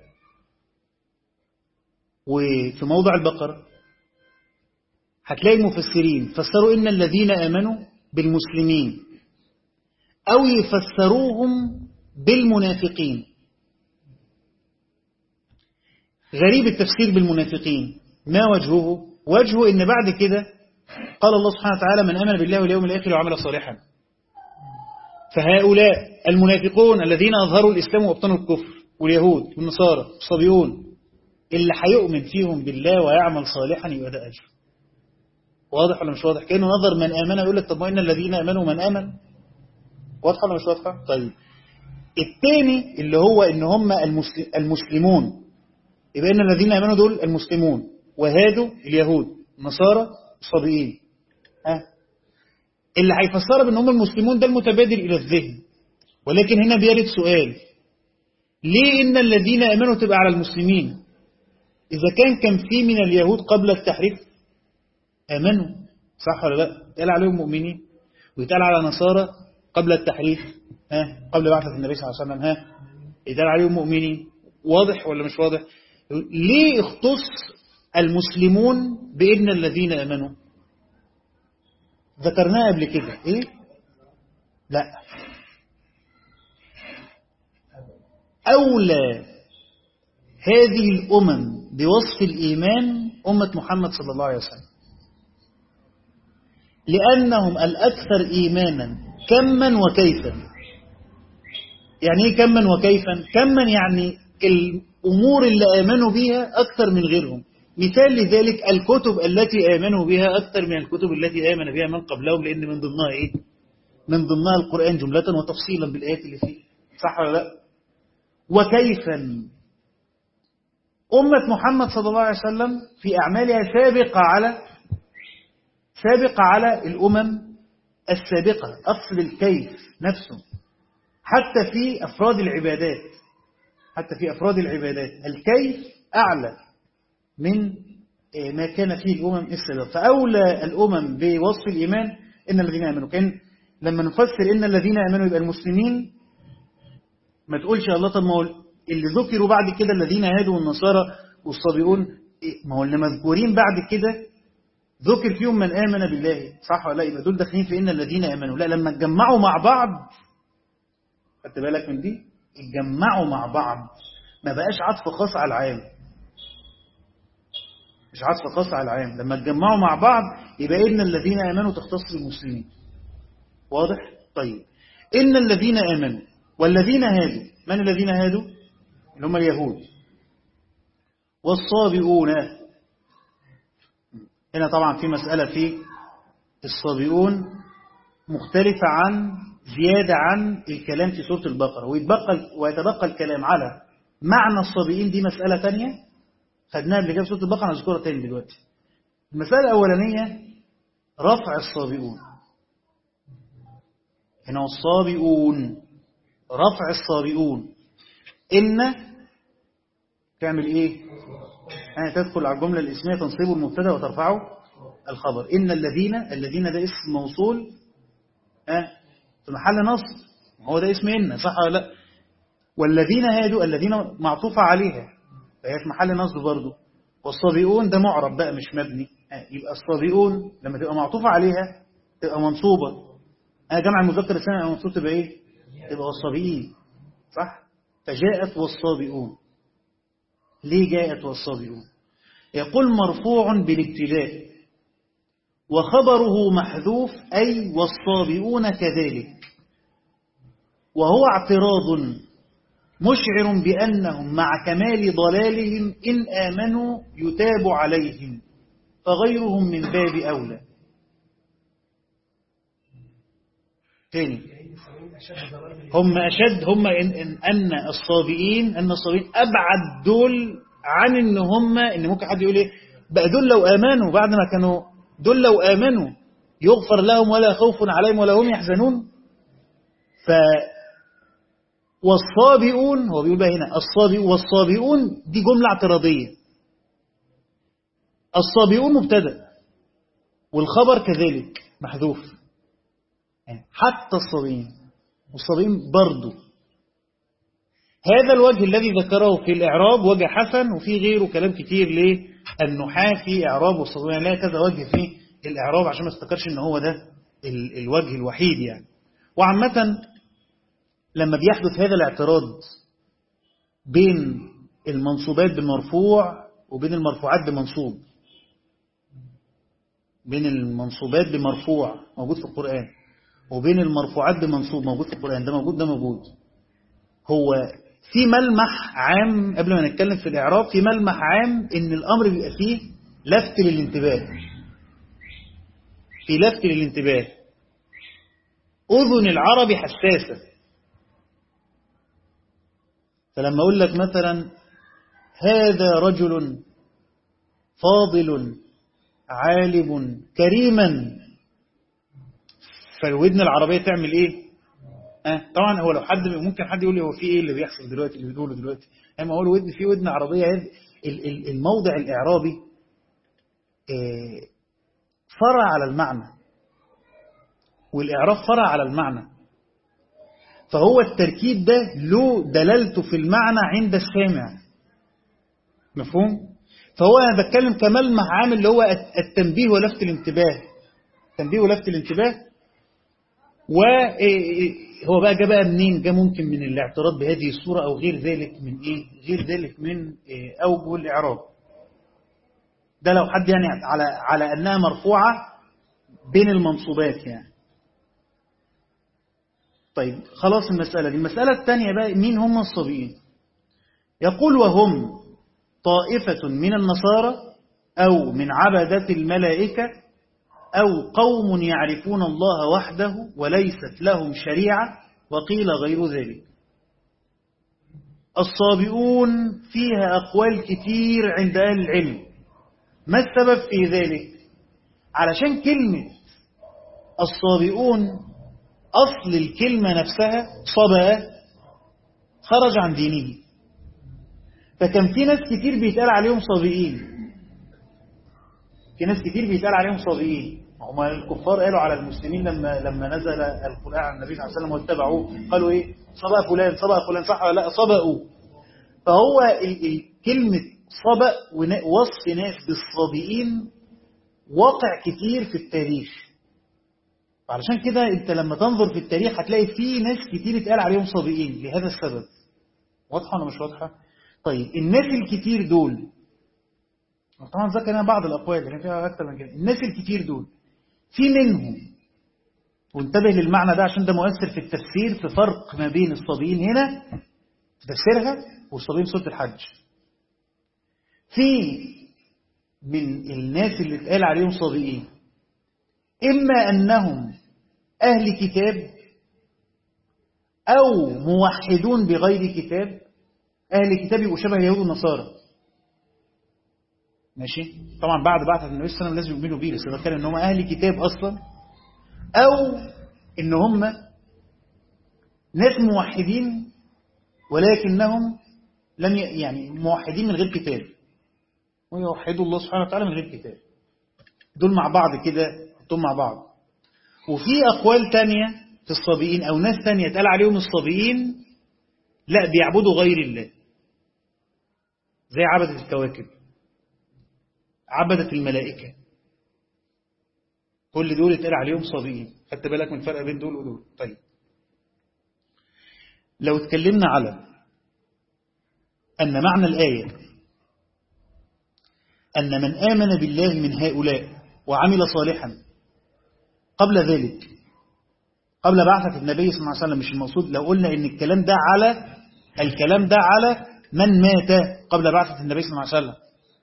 وفي موضع البقرة هتلاقي المفسرين فسروا إن الذين آمنوا بالمسلمين أو يفسروهم بالمنافقين غريب التفسير بالمنافقين ما وجهه وجهه إن بعد كده قال الله سبحانه وتعالى من أمن بالله واليوم الآخر وعمل صالحا فهؤلاء المنافقون الذين أظهروا الإسلام وابطنوا الكفر واليهود والنصارى والصبيون اللي هيؤمن فيهم بالله ويعمل صالحا يبقى ده أجر واضح ولا مش واضح كأنه نظر من آمن يقول لك طب ما إن الذين آمنوا من آمن واضحة ولا مش واضحة طيب الثاني اللي هو إن هم المسلمون يبقى إن الذين آمنوا دول المسلمون وهادوا اليهود النصارى الصبيين ها اللي هيفسرها بان هم المسلمون ده المتبادل الى الذهن ولكن هنا بيرد سؤال ليه ان الذين امنوا تبقى على المسلمين اذا كان كان في من اليهود قبل التحريف امنوا صح ولا لا يتقال عليهم مؤمنين ويتقال على نصارى قبل التحريف ها قبل بعثة النبي صلى الله عليه وسلم ها يتقال عليهم مؤمنين واضح ولا مش واضح ليه اختص المسلمون بإن الذين امنوا ذكرناها قبل كده ايه لا أولى هذه الأمم بوصف الإيمان أمة محمد صلى الله عليه وسلم لأنهم الأكثر إيمانا كما وكيفا يعني إيه كما وكيفا كما يعني الأمور اللي آمنوا بها أكثر من غيرهم مثال لذلك الكتب التي آمنوا بها أكثر من الكتب التي آمن بها من قبلهم لأن من ضمنها إيه من ضمنها القرآن جملة وتفصيلا بالآيات اللي فيه صح ولا لا وكيفا أمة محمد صلى الله عليه وسلم في أعمالها سابقة على سابقة على الأمم السابقة أصل الكيف نفسه حتى في أفراد العبادات حتى في أفراد العبادات الكيف أعلى من ما كان فيه الأمم السابقة فأولى الأمم بوصف الإيمان إن الذين آمنوا كان لما نفسر إن الذين آمنوا يبقى المسلمين ما تقولش الله طب ما هو اللي ذكروا بعد كده الذين هادوا والنصارى والصابئون ما هو اللي مذكورين بعد كده ذكر فيهم من آمن بالله صح ولا لا يبقى دول داخلين في إن الذين آمنوا لا لما اتجمعوا مع بعض خدت بالك من دي اتجمعوا مع بعض ما بقاش عطف خاص على العام مش عطف خاص على العام لما اتجمعوا مع بعض يبقى إن الذين آمنوا تختص بالمسلمين واضح طيب إن الذين آمنوا والذين هادوا من الذين هادوا اللي هم اليهود والصابئون هنا طبعا في مسألة في الصابئون مختلفة عن زيادة عن الكلام في سورة البقرة ويتبقى ويتبقى الكلام على معنى الصابئين دي مسألة تانية خدناها قبل كده في سورة البقرة هنذكرها تاني دلوقتي المسألة الأولانية رفع الصابئون هنا الصابئون رفع الصابئون إن تعمل إيه يعني تدخل على الجملة الاسمية تنصيب المبتدا وترفعه الخبر إن الذين الذين ده اسم موصول آه في محل نصب هو ده اسم إن صح ولا لا والذين هادوا الذين معطوفة عليها فهي في محل نصب برضه والصابئون ده معرب بقى مش مبني آه يبقى الصابئون لما تبقى معطوفة عليها تبقى منصوبة أنا جمع المذكر السالم أو منصوب تبقى إيه تبقى والصابئين صح فجاءت والصابئون ليه جاءت والصابئون يقول مرفوع بالابتداء وخبره محذوف أي والصابئون كذلك وهو اعتراض مشعر بأنهم مع كمال ضلالهم إن آمنوا يتاب عليهم فغيرهم من باب أولى تاني هم أشد هم إن, إن أن الصابئين أن الصابئين أبعد دول عن إن هم إن ممكن حد يقول إيه بقى دول لو آمنوا بعد ما كانوا دول لو آمنوا يغفر لهم ولا خوف عليهم ولا هم يحزنون ف والصابئون هو بيقول بقى هنا الصابئ والصابئون دي جملة اعتراضية الصابئون مبتدا والخبر كذلك محذوف يعني حتى الصابئين والصابئين برضو هذا الوجه الذي ذكره في الإعراب وجه حسن وفي غيره كلام كتير للنحاة في إعراب والصابئين يعني لا كذا وجه في الإعراب عشان ما استكرش إن هو ده الوجه الوحيد يعني وعامة لما بيحدث هذا الاعتراض بين المنصوبات بمرفوع وبين المرفوعات بمنصوب بين المنصوبات بمرفوع موجود في القرآن وبين المرفوعات بمنصوب موجود في القرآن ده موجود ده موجود هو في ملمح عام قبل ما نتكلم في الإعراب في ملمح عام إن الأمر بيبقى فيه لفت للانتباه في لفت للانتباه أذن العرب حساسة فلما أقول لك مثلا هذا رجل فاضل عالم كريما فالودن العربية تعمل ايه أه طبعا هو لو حد ممكن حد يقول لي هو في ايه اللي بيحصل دلوقتي اللي بيقوله دلوقتي اما هو الودن في ودن عربية الموضع الاعرابي فرع على المعنى والاعراب فرع على المعنى فهو التركيب ده له دلالته في المعنى عند السامع مفهوم فهو انا بتكلم كملمح عام اللي هو التنبيه ولفت الانتباه التنبيه ولفت الانتباه وهو بقى جاء بقى منين جاء ممكن من الاعتراض بهذه الصورة أو غير ذلك من إيه غير ذلك من إيه أوجه الإعراب ده لو حد يعني على على أنها مرفوعة بين المنصوبات يعني طيب خلاص المسألة دي المسألة الثانية بقى مين هم الصبيين يقول وهم طائفة من النصارى أو من عبدة الملائكة أو قوم يعرفون الله وحده وليست لهم شريعة وقيل غير ذلك الصابئون فيها أقوال كتير عند أهل العلم ما السبب في ذلك علشان كلمة الصابئون أصل الكلمة نفسها صبا خرج عن دينه فكان في ناس كتير بيتقال عليهم صابئين في ناس كتير بيتقال عليهم صابئين هم الكفار قالوا على المسلمين لما لما نزل القرآن على النبي صلى الله عليه وسلم واتبعوه قالوا ايه صبأ فلان صبأ فلان صح ولا لا صبأوا فهو كلمة صبأ وصف ناس بالصابئين واقع كتير في التاريخ وعلشان كده انت لما تنظر في التاريخ هتلاقي في ناس كتير اتقال عليهم صابئين لهذا السبب واضحة ولا مش واضحة طيب الناس الكتير دول طبعا ذكر انا بعض الاقوال لكن فيها اكتر من كده الناس الكتير دول في منهم وانتبه للمعنى ده عشان ده مؤثر في التفسير في فرق ما بين الصابئين هنا في تفسيرها والصابئين سورة الحج في من الناس اللي اتقال عليهم صابئين إما أنهم أهل كتاب أو موحدون بغير كتاب أهل كتاب يبقوا شبه اليهود والنصارى ماشي طبعا بعد بعثة النبي صلى الله عليه وسلم لازم يؤمنوا بيه بس بتكلم ان هم اهل كتاب اصلا او ان هم ناس موحدين ولكنهم لم يعني موحدين من غير كتاب ويوحدوا الله سبحانه وتعالى من غير كتاب دول مع بعض كده دول مع بعض وفي اقوال تانية في الصابئين او ناس تانية اتقال عليهم الصابئين لا بيعبدوا غير الله زي عبدة الكواكب عبدت الملائكة كل دول اتقال عليهم صابئين خدت بالك من الفرق بين دول ودول طيب لو اتكلمنا على أن معنى الآية أن من آمن بالله من هؤلاء وعمل صالحا قبل ذلك قبل بعثة النبي صلى الله عليه وسلم مش المقصود لو قلنا ان الكلام ده على الكلام ده على من مات قبل بعثة النبي صلى الله عليه وسلم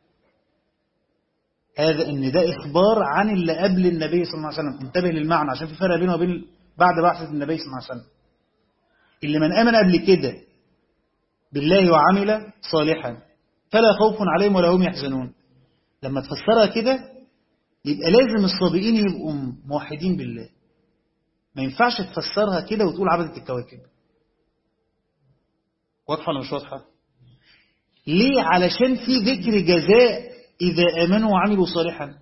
هذا ان ده اخبار عن اللي قبل النبي صلى الله عليه وسلم انتبه للمعنى عشان في فرق بينه وبين بعد بعثة النبي صلى الله عليه وسلم اللي من امن قبل كده بالله وعمل صالحا فلا خوف عليهم ولا هم يحزنون لما تفسرها كده يبقى لازم الصابئين يبقوا موحدين بالله ما ينفعش تفسرها كده وتقول عبدة الكواكب واضحة ولا مش واضحة ليه علشان في ذكر جزاء إذا آمنوا وعملوا صالحا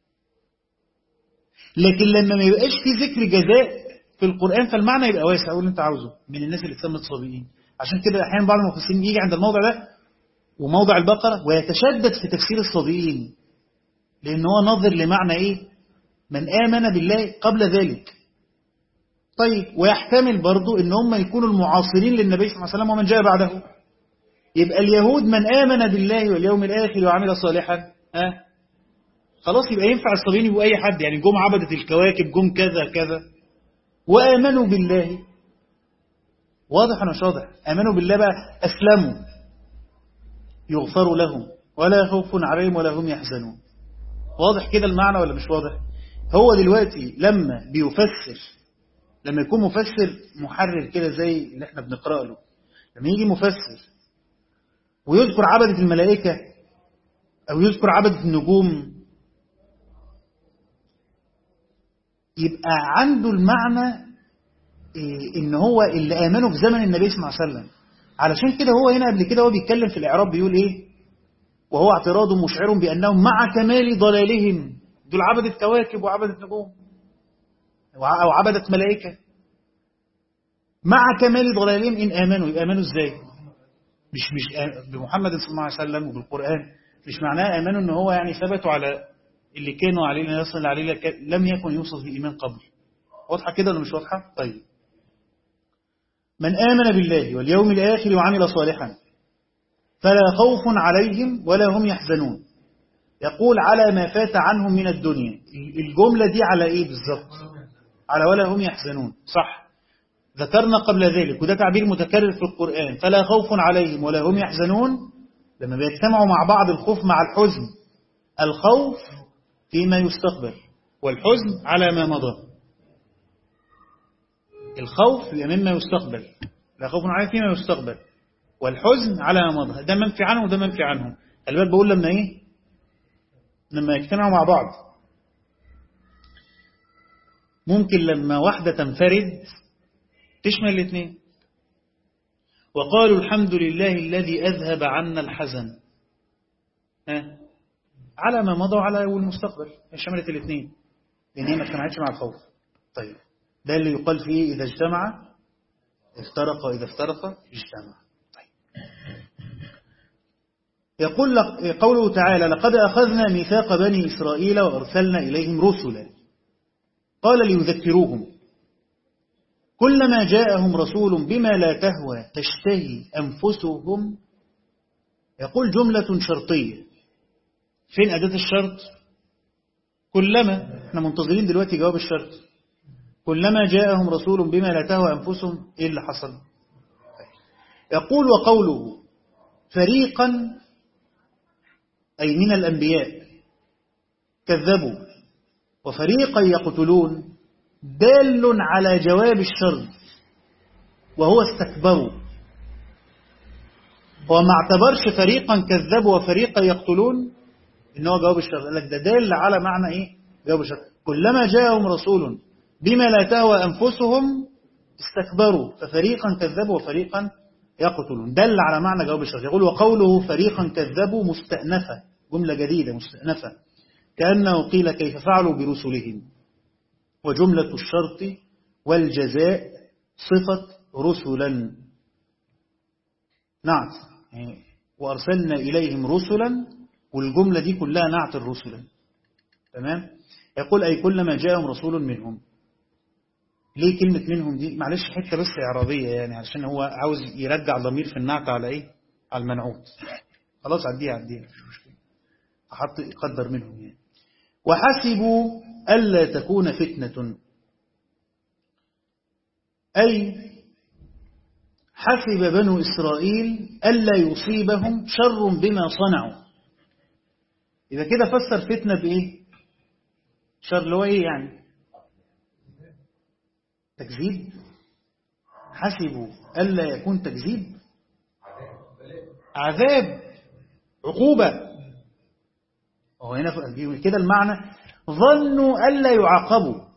لكن لما ما يبقاش في ذكر جزاء في القرآن فالمعنى يبقى واسع أقول اللي أنت عاوزه من الناس اللي تسمت صابئين عشان كده أحيانا بعض المفسرين يجي عند الموضع ده وموضع البقرة ويتشدد في تفسير الصابئين لأن هو ناظر لمعنى إيه من آمن بالله قبل ذلك طيب ويحتمل برضو ان هم يكونوا المعاصرين للنبي صلى الله عليه وسلم ومن جاء بعده يبقى اليهود من آمن بالله واليوم الآخر وعمل صالحا ها خلاص يبقى ينفع الصابين يبقوا أي حد يعني جم عبدة الكواكب جم كذا كذا وآمنوا بالله واضح ولا مش واضح آمنوا بالله بقى أسلموا يغفر لهم ولا خوف عليهم ولا هم يحزنون واضح كده المعنى ولا مش واضح هو دلوقتي لما بيفسر لما يكون مفسر محرر كده زي اللي احنا بنقرأ له لما يجي مفسر ويذكر عبدة الملائكة أو يذكر عبدة النجوم يبقى عنده المعنى إيه إن هو اللي آمنوا في زمن النبي صلى الله عليه وسلم علشان كده هو هنا قبل كده هو بيتكلم في الإعراب بيقول إيه وهو اعتراض مشعر بأنهم مع كمال ضلالهم دول عبدة كواكب وعبدة نجوم أو عبدة ملائكة مع كمال ضلالهم إن آمنوا يبقى آمنوا إزاي مش مش بمحمد صلى الله عليه وسلم وبالقرآن مش معناه آمنوا إن هو يعني ثبتوا على اللي كانوا عليه اللي يصل عليه لم يكن يوصف بإيمان قبل واضحة كده ولا مش واضحة طيب من آمن بالله واليوم الآخر وعمل صالحا فلا خوف عليهم ولا هم يحزنون يقول على ما فات عنهم من الدنيا الجملة دي على إيه بالظبط على ولا هم يحزنون صح ذكرنا قبل ذلك وده تعبير متكرر في القرآن فلا خوف عليهم ولا هم يحزنون لما بيجتمعوا مع بعض الخوف مع الحزن الخوف فيما يستقبل والحزن على ما مضى الخوف مما يستقبل لا خوف عليهم فيما يستقبل والحزن على ما مضى ده منفي عنه وده منفي عنهم الباب بقول لما ايه لما يجتمعوا مع بعض ممكن لما واحدة تنفرد تشمل الاثنين وقالوا الحمد لله الذي أذهب عنا الحزن ها على ما مضى على والمستقبل شملت الاثنين لأن هي ما اجتمعتش مع الخوف طيب ده اللي يقال فيه إذا اجتمع افترق وإذا افترق اجتمع طيب. يقول لك قوله تعالى لقد أخذنا ميثاق بني إسرائيل وأرسلنا إليهم رسلا قال ليذكروهم كلما جاءهم رسول بما لا تهوى تشتهي أنفسهم يقول جملة شرطية فين أداة الشرط كلما احنا منتظرين دلوقتي جواب الشرط كلما جاءهم رسول بما لا تهوى أنفسهم إيه اللي حصل يقول وقوله فريقا أي من الأنبياء كذبوا وفريقا يقتلون دال على جواب الشر وهو استكبروا هو ما اعتبرش فريقا كذبوا وفريقا يقتلون ان هو جواب الشر قال لك ده دال على معنى ايه جواب الشر كلما جاءهم رسول بما لا تهوى انفسهم استكبروا ففريقا كذبوا وفريقا يقتلون دل على معنى جواب الشر يقول وقوله فريقا كذبوا مستأنفة جملة جديدة مستأنفة كأنه قيل كيف فعلوا برسلهم وجملة الشرط والجزاء صفة رسلا نعت وأرسلنا إليهم رسلا والجملة دي كلها نعت الرسلا تمام يقول أي كلما جاءهم رسول منهم ليه كلمة منهم دي معلش حتة بس إعرابية يعني عشان هو عاوز يرجع ضمير في النعت على إيه على المنعوت خلاص عديها عديها مش مشكلة أحط يقدر منهم يعني وحسبوا ألا تكون فتنة أي حسب بنو إسرائيل ألا يصيبهم شر بما صنعوا إذا كده فسر فتنة بإيه شر اللي هو إيه يعني تكذيب حسبوا ألا يكون تكذيب عذاب عقوبة وهو هنا كده المعنى ظنوا ألا يعاقبوا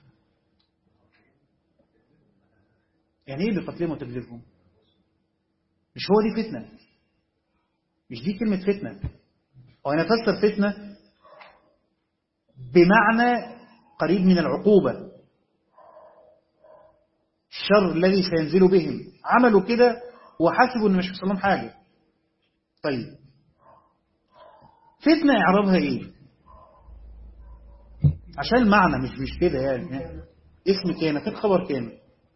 يعني ايه بقتلهم وتكذيبهم مش هو دي فتنة مش دي كلمة فتنة هو هنا فسر فتنة بمعنى قريب من العقوبة الشر الذي سينزل بهم عملوا كده وحسبوا ان مش هيحصل لهم حاجة طيب فتنة اعرابها ايه عشان المعنى مش مش كده يعني اسم كان كانت خبر كان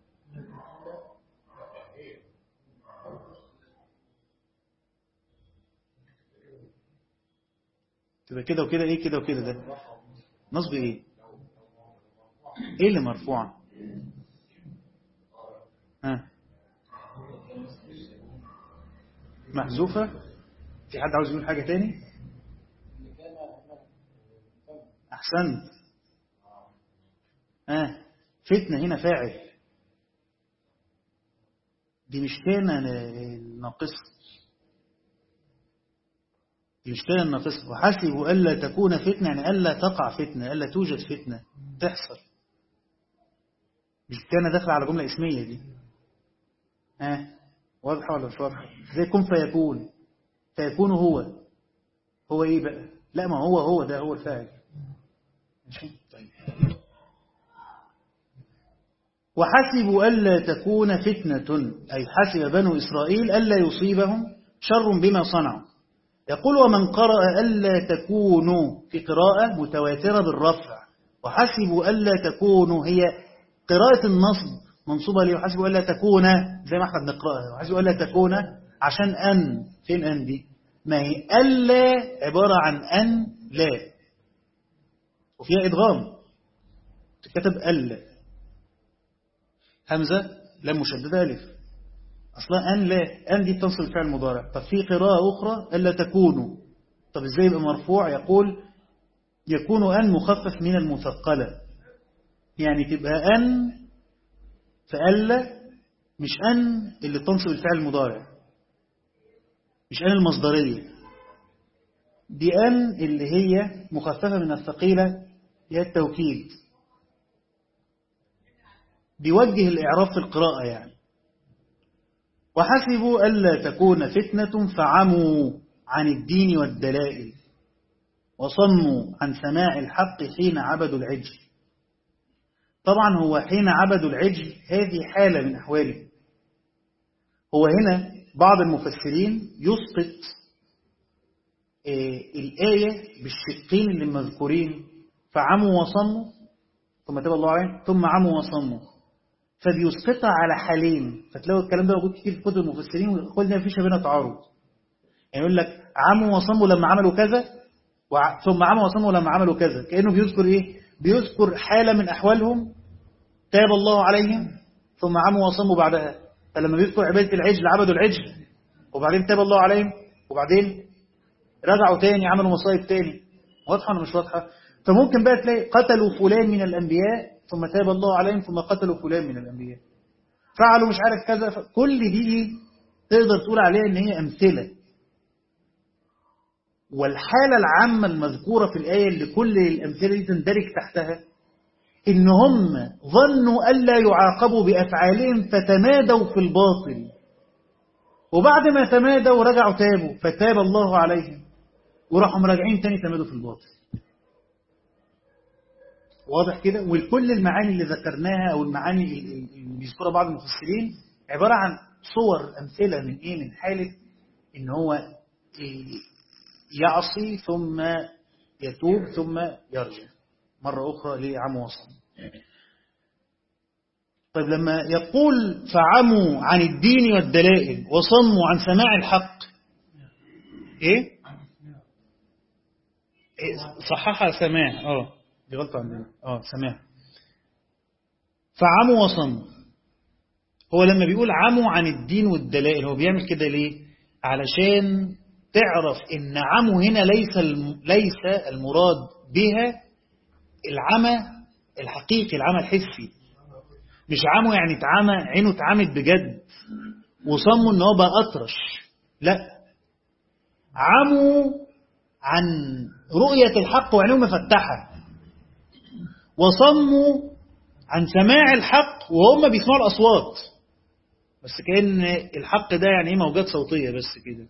تبقى كده وكده ايه كده وكده ده نصب ايه ايه اللي مرفوع ها محذوفة في حد عاوز يقول حاجة تاني احسنت ها فتنة هنا فاعل دي مش كان ناقصة يشتري الناقصة وحسبوا ألا تكون فتنة يعني ألا تقع فتنة ألا توجد فتنة تحصل مش كان داخل على جملة اسمية دي ها آه. واضحة ولا مش واضحة زي كن فيكون فيكون هو هو ايه بقى لا ما هو هو ده هو الفاعل ماشي طيب وحسبوا ألا تكون فتنة أي حسب بنو إسرائيل ألا يصيبهم شر بما صنعوا يقول ومن قرأ ألا تكونوا في قراءة متواترة بالرفع وحسبوا ألا تكونوا هي قراءة النصب منصوبة ليه وحسبوا ألا تكون زي ما احنا بنقرأها وحسبوا ألا تكون عشان أن فين أن دي ما هي ألا عبارة عن أن لا وفيها إدغام تكتب ألا همزة لم مشددة ألف أصلا أن لا أن دي تنصب الفعل المضارع طب في قراءة أخرى ألا تكونوا طب إزاي يبقى مرفوع يقول يكون أن مخفف من المثقلة يعني تبقى أن فألا مش أن اللي تنصب الفعل المضارع مش أن المصدرية دي أن اللي هي مخففة من الثقيلة هي التوكيد بيوجه الإعراب في القراءة يعني وحسبوا ألا تكون فتنة فعموا عن الدين والدلائل وصموا عن سماع الحق حين عبدوا العجل طبعا هو حين عبدوا العجل هذه حالة من أحواله هو هنا بعض المفسرين يسقط الآية بالشقين اللي مذكورين فعموا وصموا ثم تبع الله عليهم ثم عموا وصموا فبيسقطها على حالين فتلاقوا الكلام ده موجود كتير في كتب المفسرين وقلنا مفيش بينها تعارض يعني يقول لك عموا وصموا لما عملوا كذا ثم عموا وصموا لما عملوا كذا كأنه بيذكر ايه بيذكر حالة من أحوالهم تاب الله عليهم ثم عموا وصموا بعدها فلما بيذكر عبادة العجل عبدوا العجل وبعدين تاب الله عليهم وبعدين رجعوا تاني عملوا مصائب تاني واضحة ولا مش واضحة فممكن بقى تلاقي قتلوا فلان من الأنبياء ثم تاب الله عليهم ثم قتلوا فلان من الأنبياء فعلوا مش عارف كذا كل دي تقدر تقول عليها ان هي أمثلة والحالة العامة المذكورة في الآية اللي كل الأمثلة دي تندرج تحتها إن هم ظنوا ألا يعاقبوا بأفعالهم فتمادوا في الباطل وبعد ما تمادوا رجعوا تابوا فتاب الله عليهم وراحوا مراجعين تاني تمادوا في الباطل واضح كده وكل المعاني اللي ذكرناها أو المعاني اللي بيذكرها بعض المفسرين عبارة عن صور أمثلة من إيه من حالة إن هو يعصي ثم يتوب ثم يرجع مرة أخرى لعموا وصموا طيب لما يقول فعموا عن الدين والدلائل وصموا عن سماع الحق ايه, إيه صححها سماع اه دي غلطة عندنا اه سماع فعموا وصموا هو لما بيقول عموا عن الدين والدلائل هو بيعمل كده ليه علشان تعرف ان عموا هنا ليس ليس المراد بها العمى الحقيقي العمى الحسي مش عموا يعني اتعمى عينه اتعمت بجد وصموا ان هو بقى اطرش لا عموا عن رؤية الحق وعينهم مفتحة وصموا عن سماع الحق وهم بيسمعوا الأصوات بس كأن الحق ده يعني ايه موجات صوتية بس كده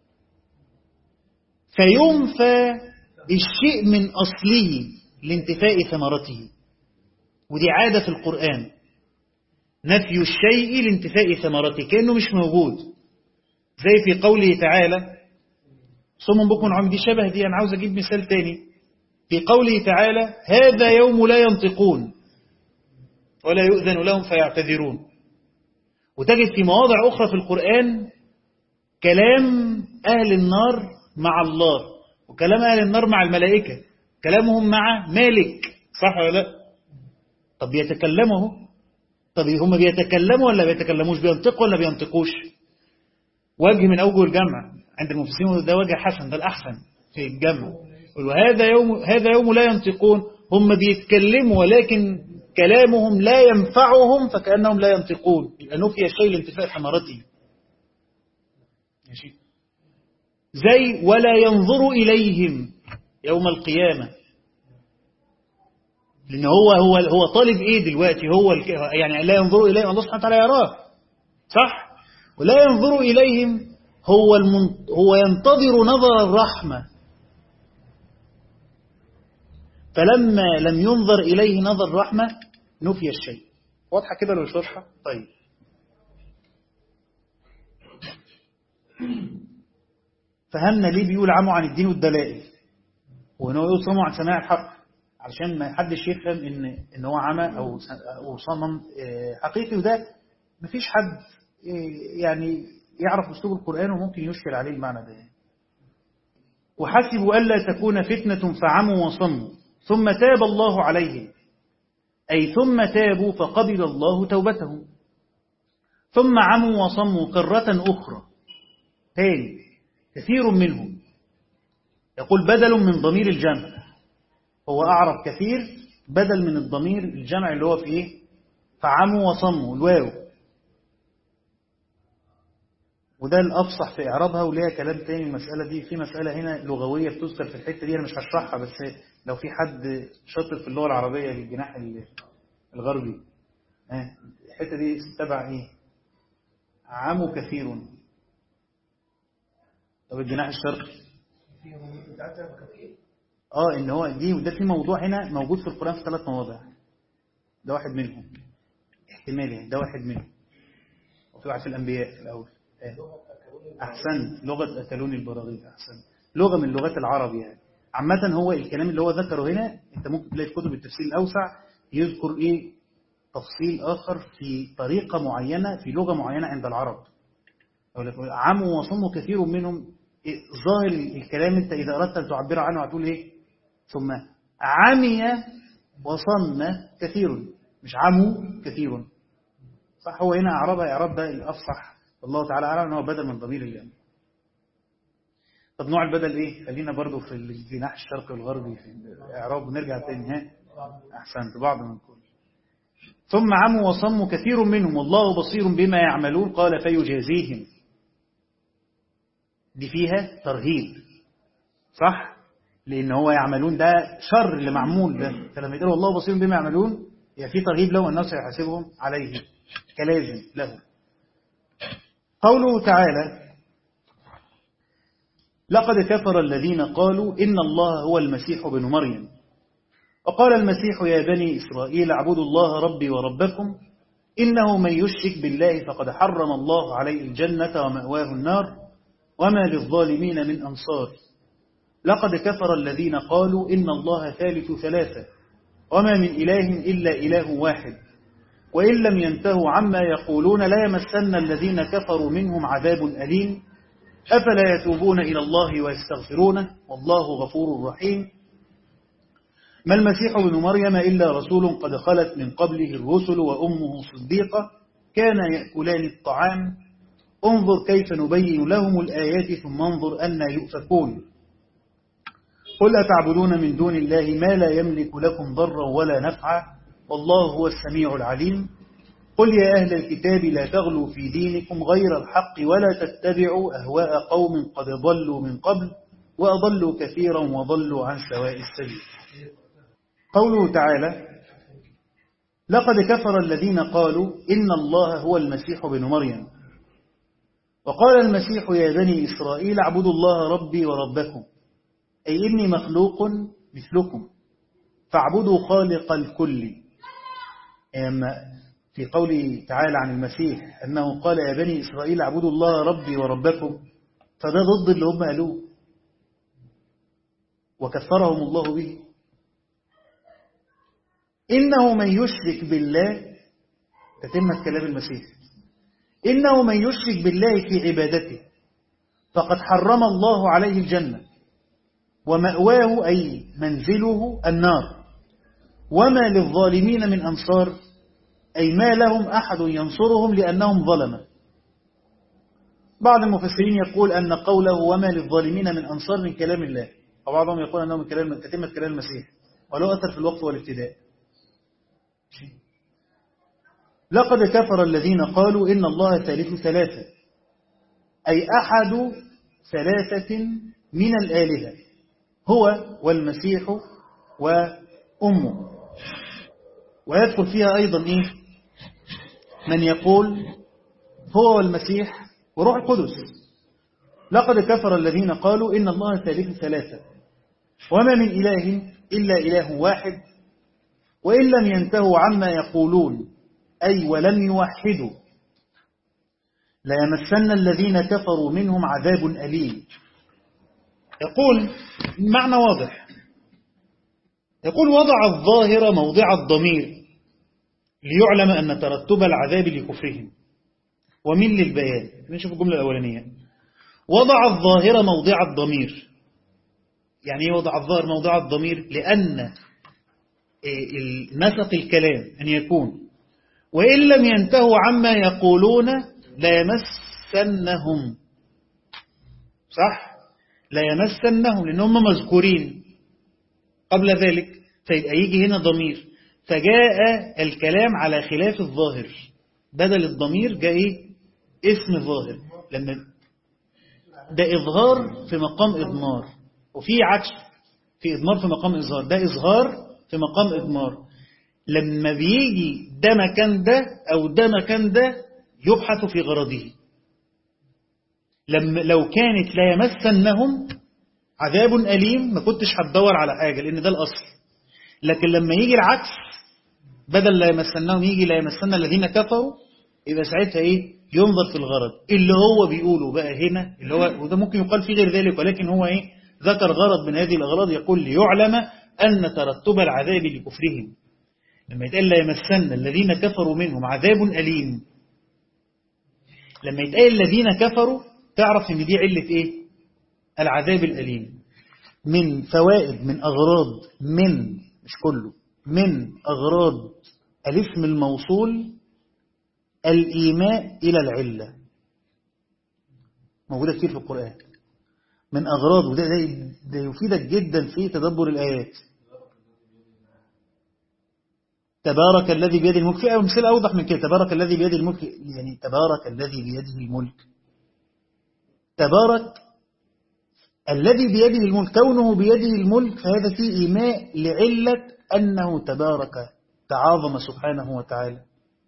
فينفى الشيء من أصله لانتفاء ثمرته ودي عادة في القرآن نفي الشيء لانتفاء ثمرته كأنه مش موجود زي في قوله تعالى صم بكم عم دي شبه دي أنا عاوز أجيب مثال تاني في قوله تعالى هذا يوم لا ينطقون ولا يؤذن لهم فيعتذرون وتجد في مواضع أخرى في القرآن كلام أهل النار مع الله وكلام أهل النار مع الملائكة كلامهم مع مالك صح ولا لا طب بيتكلموا طب هم بيتكلموا ولا بيتكلموش بينطقوا ولا بينطقوش وجه من أوجه الجمع عند المفسرين ده وجه حسن ده الأحسن في الجمع وهذا يوم هذا يوم لا ينطقون هم بيتكلموا ولكن كلامهم لا ينفعهم فكأنهم لا ينطقون يبقى نفي الشيء لانتفاء ثمرته ماشي زي ولا ينظر إليهم يوم القيامة لأن هو هو هو طالب إيه دلوقتي هو يعني لا ينظر إليهم الله سبحانه وتعالى يراه صح ولا ينظر إليهم هو المن... هو ينتظر نظر الرحمة فلما لم ينظر إليه نظر الرحمة نفي الشيء واضحة كده لو شرحة طيب فهمنا ليه بيقول عموا عن الدين والدلائل وان هو يقول صموا عن سماع الحق علشان ما حدش يفهم ان ان هو عمى او او صمم حقيقي وده مفيش حد يعني يعرف اسلوب القران وممكن يشكل عليه المعنى ده وحسبوا الا تكون فتنه فعموا وصموا ثم تاب الله عليهم اي ثم تابوا فقبل الله توبتهم ثم عموا وصموا قره اخرى تاني كثير منهم يقول بدل من ضمير الجمع هو أعرف كثير بدل من الضمير الجمع اللي هو في إيه فعموا وصموا الواو وده الأفصح في إعرابها وليها كلام تاني المسألة دي في مسألة هنا لغوية بتذكر في الحتة دي أنا مش هشرحها بس لو في حد شاطر في اللغة العربية للجناح الغربي الحتة دي تبع إيه عموا كثير طب الجناح الشرقي اه ان هو دي وده في موضوع هنا موجود في القرآن في ثلاث مواضع ده واحد منهم احتمال يعني ده واحد منهم وفي واحد في الانبياء في الاول احسن لغة اكلون البراغيث احسن لغة من لغات العرب يعني عامة هو الكلام اللي هو ذكره هنا انت ممكن تلاقي في كتب التفسير الاوسع يذكر ايه تفصيل اخر في طريقة معينة في لغة معينة عند العرب عموا وصموا كثير منهم ظاهر الكلام انت اذا اردت ان تعبر عنه هتقول ايه ثم عمي وصم كثير مش عموا كثير صح هو هنا اعرابها اعراب ده الافصح والله تعالى اعلم ان هو بدل من ضمير الجمع طب نوع البدل ايه خلينا برضو في الجناح الشرقي والغربي في الاعراب ونرجع تاني ها احسنت بعض من كل ثم عموا وصموا كثير منهم والله بصير بما يعملون قال فيجازيهم دي فيها ترهيب صح لان هو يعملون ده شر اللي معمول ده فلما يقول الله بصير بما يعملون يعني في ترهيب له الناس يحاسبهم عليه كلازم له قوله تعالى لقد كفر الذين قالوا إن الله هو المسيح بن مريم وقال المسيح يا بني إسرائيل اعبدوا الله ربي وربكم إنه من يشرك بالله فقد حرم الله عليه الجنة ومأواه النار وما للظالمين من أنصار لقد كفر الذين قالوا إن الله ثالث ثلاثة وما من إله إلا إله واحد وإن لم ينتهوا عما يقولون لا يمسن الذين كفروا منهم عذاب أليم أفلا يتوبون إلى الله ويستغفرونه والله غفور رحيم ما المسيح ابن مريم إلا رسول قد خلت من قبله الرسل وأمه صديقة كان يأكلان الطعام انظر كيف نبين لهم الآيات ثم انظر أن يؤفكون قل أتعبدون من دون الله ما لا يملك لكم ضرا ولا نفعا والله هو السميع العليم قل يا أهل الكتاب لا تغلوا في دينكم غير الحق ولا تتبعوا أهواء قوم قد ضلوا من قبل وأضلوا كثيرا وضلوا عن سواء السبيل قوله تعالى لقد كفر الذين قالوا إن الله هو المسيح بن مريم وقال المسيح يا بني إسرائيل اعبدوا الله ربي وربكم أي إني مخلوق مثلكم فاعبدوا خالق الكل في قوله تعالى عن المسيح أنه قال يا بني إسرائيل اعبدوا الله ربي وربكم فده ضد اللي هم قالوه وكفرهم الله به إنه من يشرك بالله تتم كلام المسيح إنه من يشرك بالله في عبادته فقد حرم الله عليه الجنة ومأواه أي منزله النار وما للظالمين من أنصار أي ما لهم أحد ينصرهم لأنهم ظلمة بعض المفسرين يقول أن قوله وما للظالمين من أنصار من كلام الله وبعضهم يقول أنه من كلام كتمة كلام المسيح ولو أثر في الوقف والابتداء لقد كفر الذين قالوا إن الله ثالث ثلاثة أي أحد ثلاثة من الآلهة هو والمسيح وأمه ويدخل فيها أيضا إيه من يقول هو والمسيح وروح القدس لقد كفر الذين قالوا إن الله ثالث ثلاثة وما من إله إلا إله واحد وإن لم ينتهوا عما يقولون أي ولم يوحدوا ليمسن الذين كفروا منهم عذاب أليم يقول معنى واضح يقول وضع الظاهر موضع الضمير ليعلم أن ترتب العذاب لكفرهم ومن للبيان نشوف الجملة الأولانية وضع الظاهر موضع الضمير يعني وضع الظاهر موضع الضمير لأن نسق الكلام أن يكون وإن لم ينتهوا عما يقولون لا يمسنهم صح لا يمسنهم لأنهم مذكورين قبل ذلك فيبقى يجي هنا ضمير فجاء الكلام على خلاف الظاهر بدل الضمير جاء اسم ظاهر لما ده إظهار في مقام إضمار وفي عكس في إضمار في مقام إظهار ده إظهار في مقام إضمار لما بيجي ده مكان ده أو ده مكان ده يبحث في غرضه لما لو كانت لا يمسنهم عذاب أليم ما كنتش هتدور على حاجة لأن ده الأصل لكن لما يجي العكس بدل لا يمسنهم يجي لا يمسن الذين كفروا يبقى ساعتها إيه ينظر في الغرض اللي هو بيقوله بقى هنا اللي هو وده ممكن يقال في غير ذلك ولكن هو إيه ذكر غرض من هذه الأغراض يقول ليعلم أن ترتب العذاب لكفرهم لما يتقال لا يمسن الذين كفروا منهم عذاب أليم لما يتقال الذين كفروا تعرف ان دي علة ايه العذاب الأليم من فوائد من أغراض من مش كله من أغراض الاسم الموصول الإيماء إلى العلة موجودة كتير في القرآن من أغراض وده ده, ده يفيدك جدا في تدبر الآيات تبارك الذي بيده الملك في مثال أوضح من كده تبارك الذي بيده الملك يعني تبارك الذي بيده الملك تبارك الذي بيده الملك كونه بيده الملك فهذا فيه إيماء لعلة أنه تبارك تعاظم سبحانه وتعالى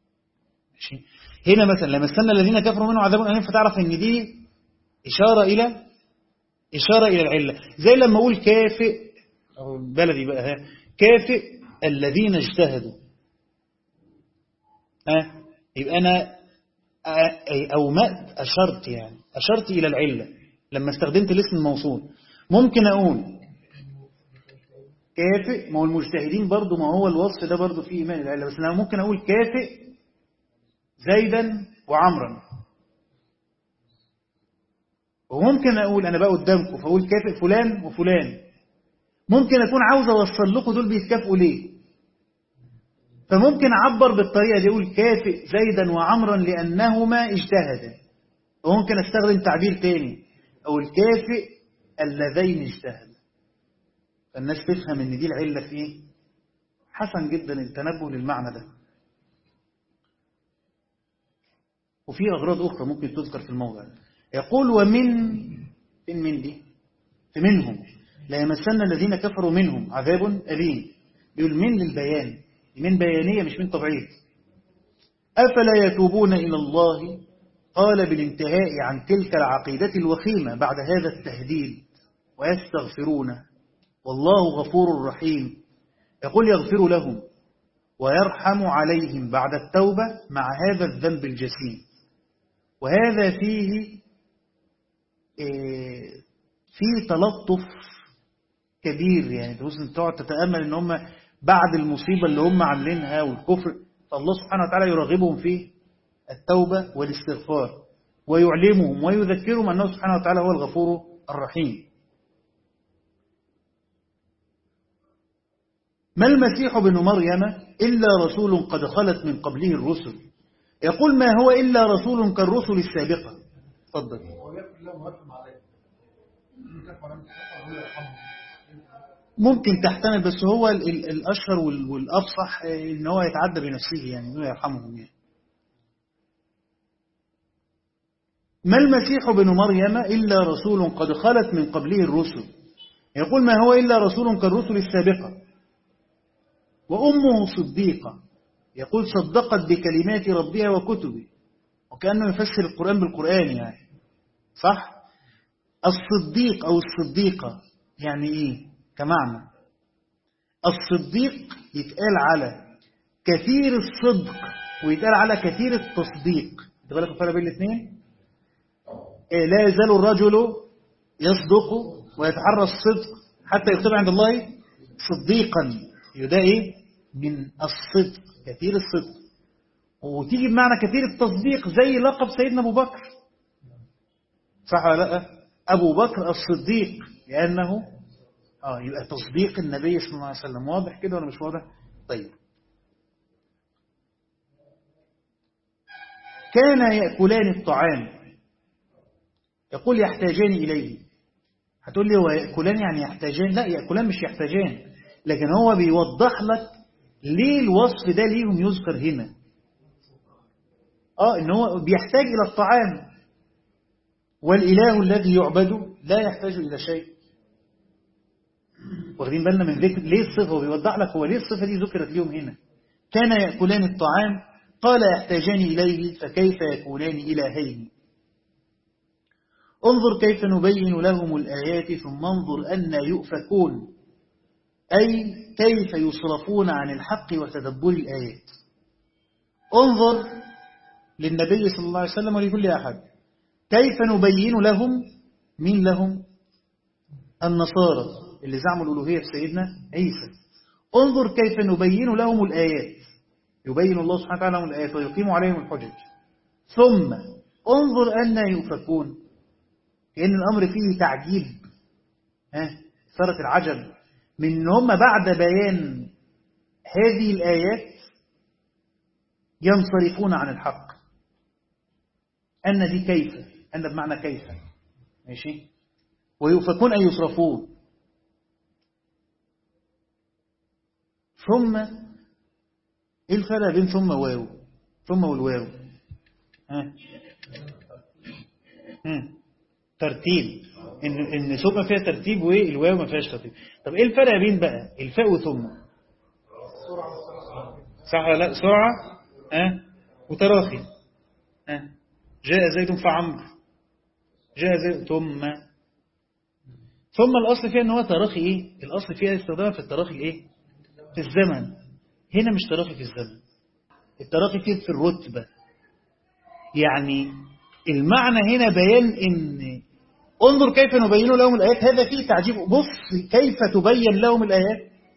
هنا مثلا لما استنى الذين كفروا منه عذاب أليم فتعرف ان دي إشارة إلى إشارة إلى العلة زي لما أقول كافئ أو بلدي بقى ها كافئ الذين اجتهدوا ها يبقى أنا أومأت أشرت يعني أشرت إلى العلة لما استخدمت الاسم الموصول ممكن أقول كافئ ما هو المجتهدين برضو ما هو الوصف ده برضو فيه إيمان العلة بس أنا ممكن أقول كافئ زيدا وعمرا وممكن أقول أنا بقى قدامكم فأقول كافئ فلان وفلان ممكن أكون عاوز أوصل لكم دول بيتكافئوا ليه فممكن أعبر بالطريقة دي أقول كافئ زيدا وعمرا لأنهما اجتهدا وممكن أستخدم تعبير تاني أو الكافئ اللذين اجتهدا فالناس تفهم ان دي العلة في ايه حسن جدا التنبه للمعنى ده وفي أغراض أخرى ممكن تذكر في الموضع يقول ومن فين من دي في منهم لا يمسن الذين كفروا منهم عذاب أليم يقول من للبيان من بيانية مش من طبيعية أفلا يتوبون إلى الله قال بالانتهاء عن تلك العقيدة الوخيمة بعد هذا التهديد ويستغفرون والله غفور رحيم يقول يغفر لهم ويرحم عليهم بعد التوبة مع هذا الذنب الجسيم وهذا فيه فيه تلطف كبير يعني تقعد تتأمل ان هم بعد المصيبة اللي هم عاملينها والكفر فالله سبحانه وتعالى يرغبهم في التوبة والاستغفار ويعلمهم ويذكرهم أنه سبحانه وتعالى هو الغفور الرحيم ما المسيح بن مريم إلا رسول قد خلت من قبله الرسل يقول ما هو إلا رسول كالرسل السابقة تفضل ممكن تحتمل بس هو الأشهر والأفصح إن هو يتعدى بنفسه يعني إنه يرحمهم يعني ما المسيح بن مريم إلا رسول قد خلت من قبله الرسل يقول ما هو إلا رسول كالرسل السابقة وأمه صديقة يقول صدقت بكلمات ربها وكتبه وكأنه يفسر القرآن بالقرآن يعني صح الصديق أو الصديقة يعني إيه كمعنى الصديق يتقال على كثير الصدق ويتقال على كثير التصديق تقول لك الفرق بين الاثنين إيه لا يزال الرجل يصدق ويتحرى الصدق حتى يكتب عند الله صديقا ده ايه من الصدق كثير الصدق وتيجي بمعنى كثير التصديق زي لقب سيدنا ابو بكر صح ولا لا ابو بكر الصديق لانه اه يبقى تصديق النبي صلى الله عليه وسلم واضح كده ولا مش واضح طيب كان يأكلان الطعام يقول يحتاجان إليه هتقول لي هو يأكلان يعني يحتاجان لا يأكلان مش يحتاجان لكن هو بيوضح لك ليه الوصف ده ليهم يذكر هنا اه ان هو بيحتاج الى الطعام والاله الذي يعبد لا يحتاج الى شيء واخدين بالنا من ذكر ليه الصفه بيوضح لك هو ليه الصفه دي ذكرت ليهم هنا كان ياكلان الطعام قال يحتاجان اليه فكيف يكونان الهين انظر كيف نبين لهم الآيات ثم انظر أن يؤفكون أي كيف يصرفون عن الحق وتدبر الآيات انظر للنبي صلى الله عليه وسلم ولكل أحد كيف نبين لهم من لهم النصارى اللي زعموا الألوهية في سيدنا عيسى انظر كيف نبين لهم الآيات يبين الله سبحانه وتعالى لهم الآيات ويقيم عليهم الحجج ثم انظر أن يؤفكون كأن الأمر فيه تعجيب ها صارت العجب من ان هم بعد بيان هذه الآيات ينصرفون عن الحق أن دي كيف أن بمعنى كيف ماشي ويؤفكون أن يصرفون ثم ايه الفرق بين ثم واو ثم والواو ها ها ترتيب ان ان ثم فيها ترتيب والواو ما فيهاش ترتيب طب ايه الفرق بين بقى الفاء وثم صح ولا لا سرعه ها وتراخي ها جاء زيد فعمر جاء زيد ثم ثم الاصل فيها ان هو تراخي ايه الاصل فيها استخدامها في التراخي ايه في الزمن هنا مش تراخي في الزمن التراخي فيه في الرتبه يعني المعنى هنا بيان ان انظر كيف نبين لهم الآيات هذا فيه تعجيب بص كيف تبين لهم الآيات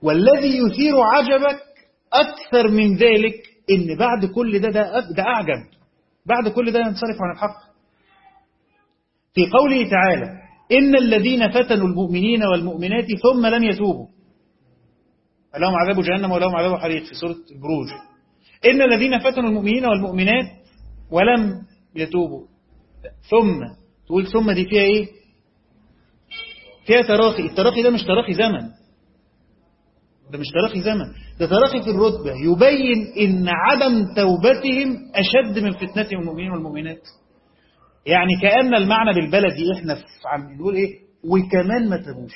والذي يثير عجبك أكثر من ذلك إن بعد كل ده ده, ده أعجب بعد كل ده ينصرف عن الحق في قوله تعالى إن الذين فتنوا المؤمنين والمؤمنات ثم لم يتوبوا لهم عذاب جهنم ولهم عذاب حريق في سورة البروج إن الذين فتنوا المؤمنين والمؤمنات ولم يتوبوا ثم تقول ثم دي فيها إيه فيها تراخي التراخي ده مش تراخي زمن ده مش تراخي زمن ده تراخي في الرتبة يبين إن عدم توبتهم أشد من فتنتهم المؤمنين والمؤمنات يعني كأن المعنى بالبلدي إحنا عم نقول إيه وكمان ما تبوش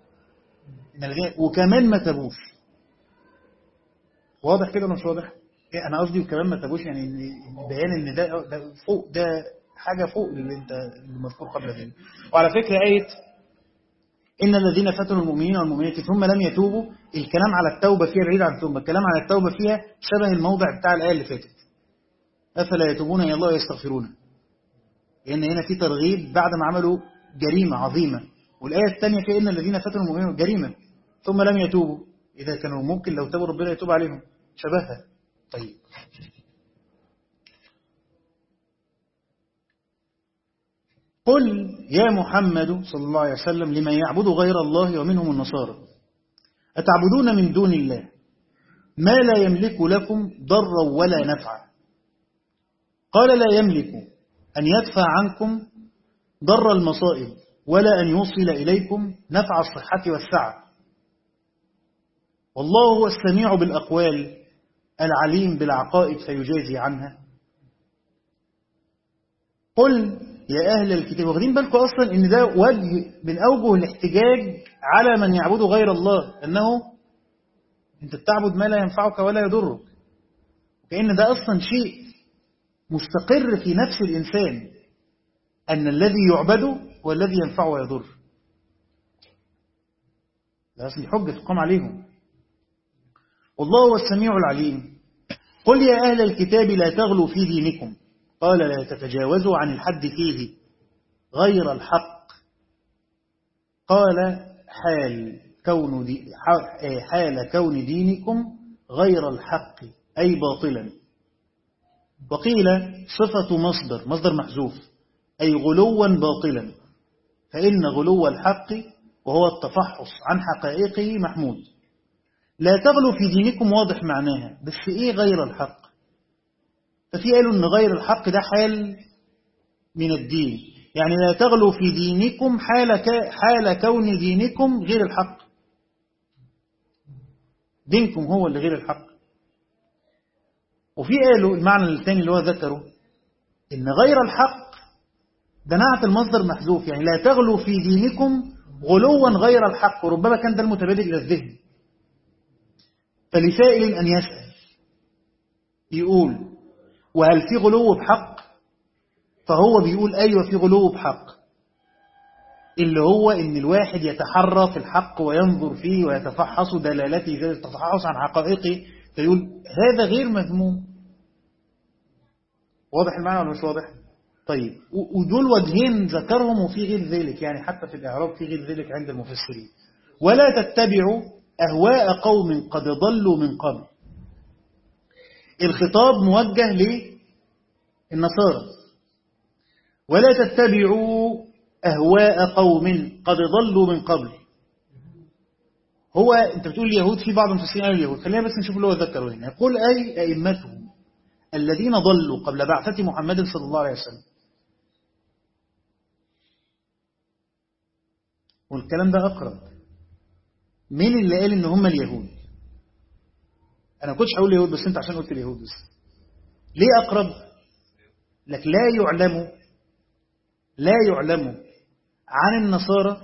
وكمان ما تبوش واضح كده مش واضح إيه أنا قصدي وكمان ما تبوش يعني بيان إن ده, ده فوق ده حاجة فوق اللي انت المذكور قبل ذلك وعلى فكرة آية إن الذين فتنوا المؤمنين والمؤمنات ثم لم يتوبوا الكلام على التوبة فيها بعيد عن ثم الكلام على التوبة فيها شبه الموضع بتاع الآية اللي فاتت أفلا يتوبون إلى الله ويستغفرون لأن هنا في ترغيب بعد ما عملوا جريمة عظيمة والآية الثانية فيها إن الذين فتنوا المؤمنين جريمة ثم لم يتوبوا إذا كانوا ممكن لو تابوا ربنا يتوب عليهم شبهها طيب قل يا محمد صلى الله عليه وسلم لمن يعبد غير الله ومنهم النصارى أتعبدون من دون الله ما لا يملك لكم ضرا ولا نفعا قال لا يملك أن يدفع عنكم ضر المصائب ولا أن يوصل إليكم نفع الصحة والسعة والله هو السميع بالأقوال العليم بالعقائد فيجازي عنها قل يا أهل الكتاب واخدين بالكم أصلا إن ده وجه من أوجه الاحتجاج على من يعبد غير الله أنه أنت بتعبد ما لا ينفعك ولا يضرك كأن ده أصلا شيء مستقر في نفس الإنسان أن الذي يعبده هو الذي ينفع ويضر ده أصل حجة تقام عليهم والله هو السميع العليم قل يا أهل الكتاب لا تغلوا في دينكم قال لا تتجاوزوا عن الحد فيه غير الحق قال حال كون دي حال كون دينكم غير الحق أي باطلا وقيل صفة مصدر مصدر محذوف أي غلوا باطلا فإن غلو الحق وهو التفحص عن حقائقه محمود لا تغلوا في دينكم واضح معناها بس إيه غير الحق ففي قالوا أن غير الحق ده حال من الدين يعني لا تغلوا في دينكم حال, حال كون دينكم غير الحق دينكم هو اللي غير الحق وفي قالوا المعنى الثاني اللي هو ذكره إن غير الحق ده نعت المصدر محذوف يعني لا تغلوا في دينكم غلوا غير الحق وربما كان ده المتبادل إلى الذهن فلسائل أن يسأل يقول وهل في غلو بحق فهو بيقول أيوة في غلو بحق اللي هو إن الواحد يتحرى في الحق وينظر فيه ويتفحص دلالته يتفحص عن حقائقه فيقول هذا غير مذموم واضح المعنى ولا مش واضح طيب ودول وجهين ذكرهم وفي غير ذلك يعني حتى في الإعراب في غير ذلك عند المفسرين ولا تتبعوا أهواء قوم قد ضلوا من قبل الخطاب موجه للنصارى ولا تتبعوا أهواء قوم قد ضلوا من قبل هو انت بتقول اليهود في بعض المفسرين قالوا اليهود خلينا بس نشوف اللي هو ذكره هنا يقول أي أئمتهم الذين ضلوا قبل بعثة محمد صلى الله عليه وسلم والكلام ده أقرب مين اللي قال إن هم اليهود أنا كنتش هقول اليهود بس أنت عشان قلت اليهود بس ليه أقرب لك لا يعلم لا يعلم عن النصارى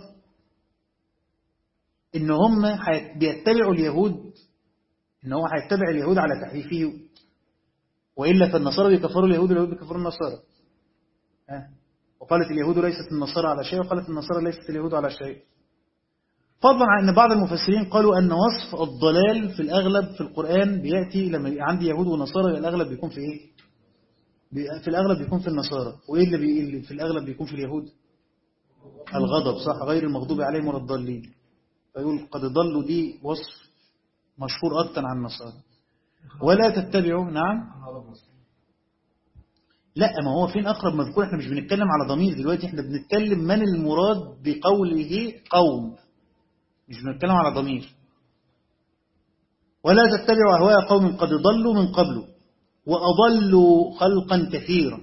إن هم بيتبعوا اليهود إن هو هيتبع اليهود على تحريفه وإلا فالنصارى بيكفروا اليهود واليهود بيكفروا النصارى ها وقالت اليهود ليست النصارى على شيء وقالت النصارى ليست اليهود على شيء فضلا عن أن بعض المفسرين قالوا أن وصف الضلال في الأغلب في القرآن بيأتي لما يبقى عندي يهود ونصارى الأغلب بيكون في إيه في الأغلب بيكون في النصارى وإيه اللي, بي... اللي في الأغلب بيكون في اليهود الغضب صح غير المغضوب عليهم ولا الضالين فيقول قد ضلوا دي وصف مشهور أكتر عن النصارى ولا تتبعوا نعم لا ما هو فين أقرب مذكور احنا مش بنتكلم على ضمير دلوقتي احنا بنتكلم من المراد بقوله قوم مش بنتكلم على ضمير ولا تتبعوا أهواء قوم قد ضلوا من قبل وأضلوا خلقا كثيرا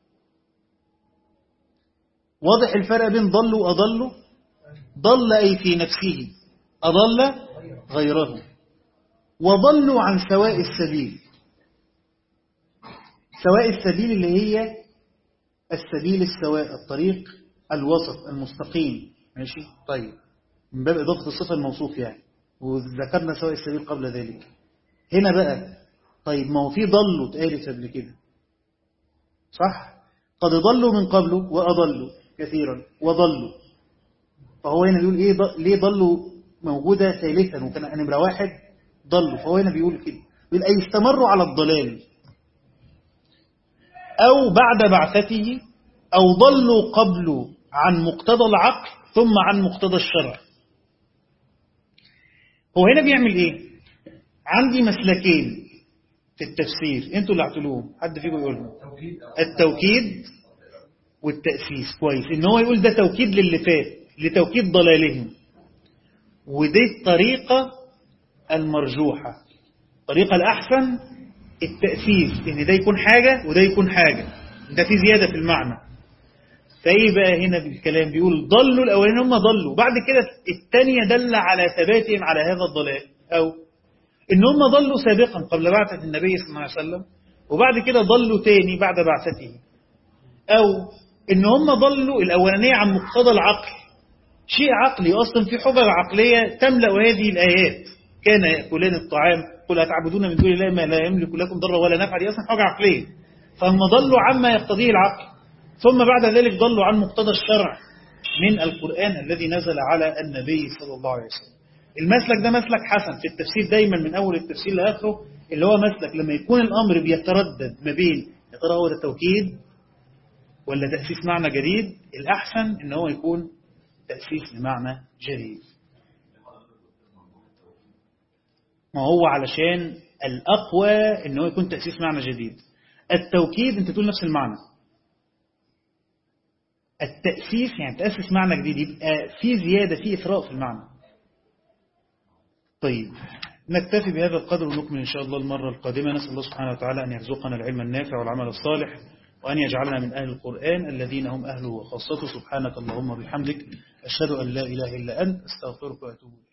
واضح الفرق بين ضلوا وأضلوا ضل أي في نفسه أضل غيره وضلوا عن سواء السبيل سواء السبيل اللي هي السبيل السواء الطريق الوسط المستقيم ماشي طيب من باب إضافة الصفة الموصوف يعني وذكرنا سواء السبيل قبل ذلك هنا بقى طيب ما هو في ضلوا اتقالت قبل كده صح قد ضلوا من قبله وأضلوا كثيرا وضلوا فهو هنا بيقول ايه ض... ليه ضلوا موجودة ثالثا وكان نمرة واحد ضلوا فهو هنا بيقول كده بيقول أي استمروا على الضلال أو بعد بعثته أو ضلوا قبل عن مقتضى العقل ثم عن مقتضى الشرع هو هنا بيعمل ايه عندي مسلكين في التفسير انتوا اللي اعتلوهم حد فيكم يقول لهم التوكيد والتأسيس كويس ان هو يقول ده توكيد للي فات لتوكيد ضلالهم ودي الطريقة المرجوحة الطريقة الأحسن التأسيس ان ده يكون حاجة وده يكون حاجة ده في زيادة في المعنى فايه بقى هنا بالكلام بيقول ضلوا الاولين هم ضلوا بعد كده الثانيه دل على ثباتهم على هذا الضلال او ان هم ضلوا سابقا قبل بعثه النبي صلى الله عليه وسلم وبعد كده ضلوا تاني بعد بعثته او ان هم ضلوا الاولانيه عن مقتضى العقل شيء عقلي اصلا في حجج عقليه تملا هذه الايات كان ياكلان الطعام قل اتعبدون من دون الله ما لا يملك لكم ضرا ولا نفع دي اصلا حاجه عقليه فهم ضلوا عما يقتضيه العقل ثم بعد ذلك ضلوا عن مقتضى الشرع من القرآن الذي نزل على النبي صلى الله عليه وسلم المسلك ده مسلك حسن في التفسير دايما من أول التفسير لآخره اللي هو مسلك لما يكون الأمر بيتردد ما بين يا ترى هو ده توكيد ولا تأسيس معنى جديد الأحسن إن هو يكون تأسيس لمعنى جديد ما هو علشان الأقوى إن هو يكون تأسيس معنى جديد التوكيد أنت تقول نفس المعنى التأسيس يعني تأسس معنى جديد يبقى في زيادة في إثراء في المعنى طيب نكتفي بهذا القدر ونكمل إن شاء الله المرة القادمة نسأل الله سبحانه وتعالى أن يرزقنا العلم النافع والعمل الصالح وأن يجعلنا من أهل القرآن الذين هم أهله وخاصته سبحانك اللهم وبحمدك أشهد أن لا إله إلا أنت أستغفرك وأتوب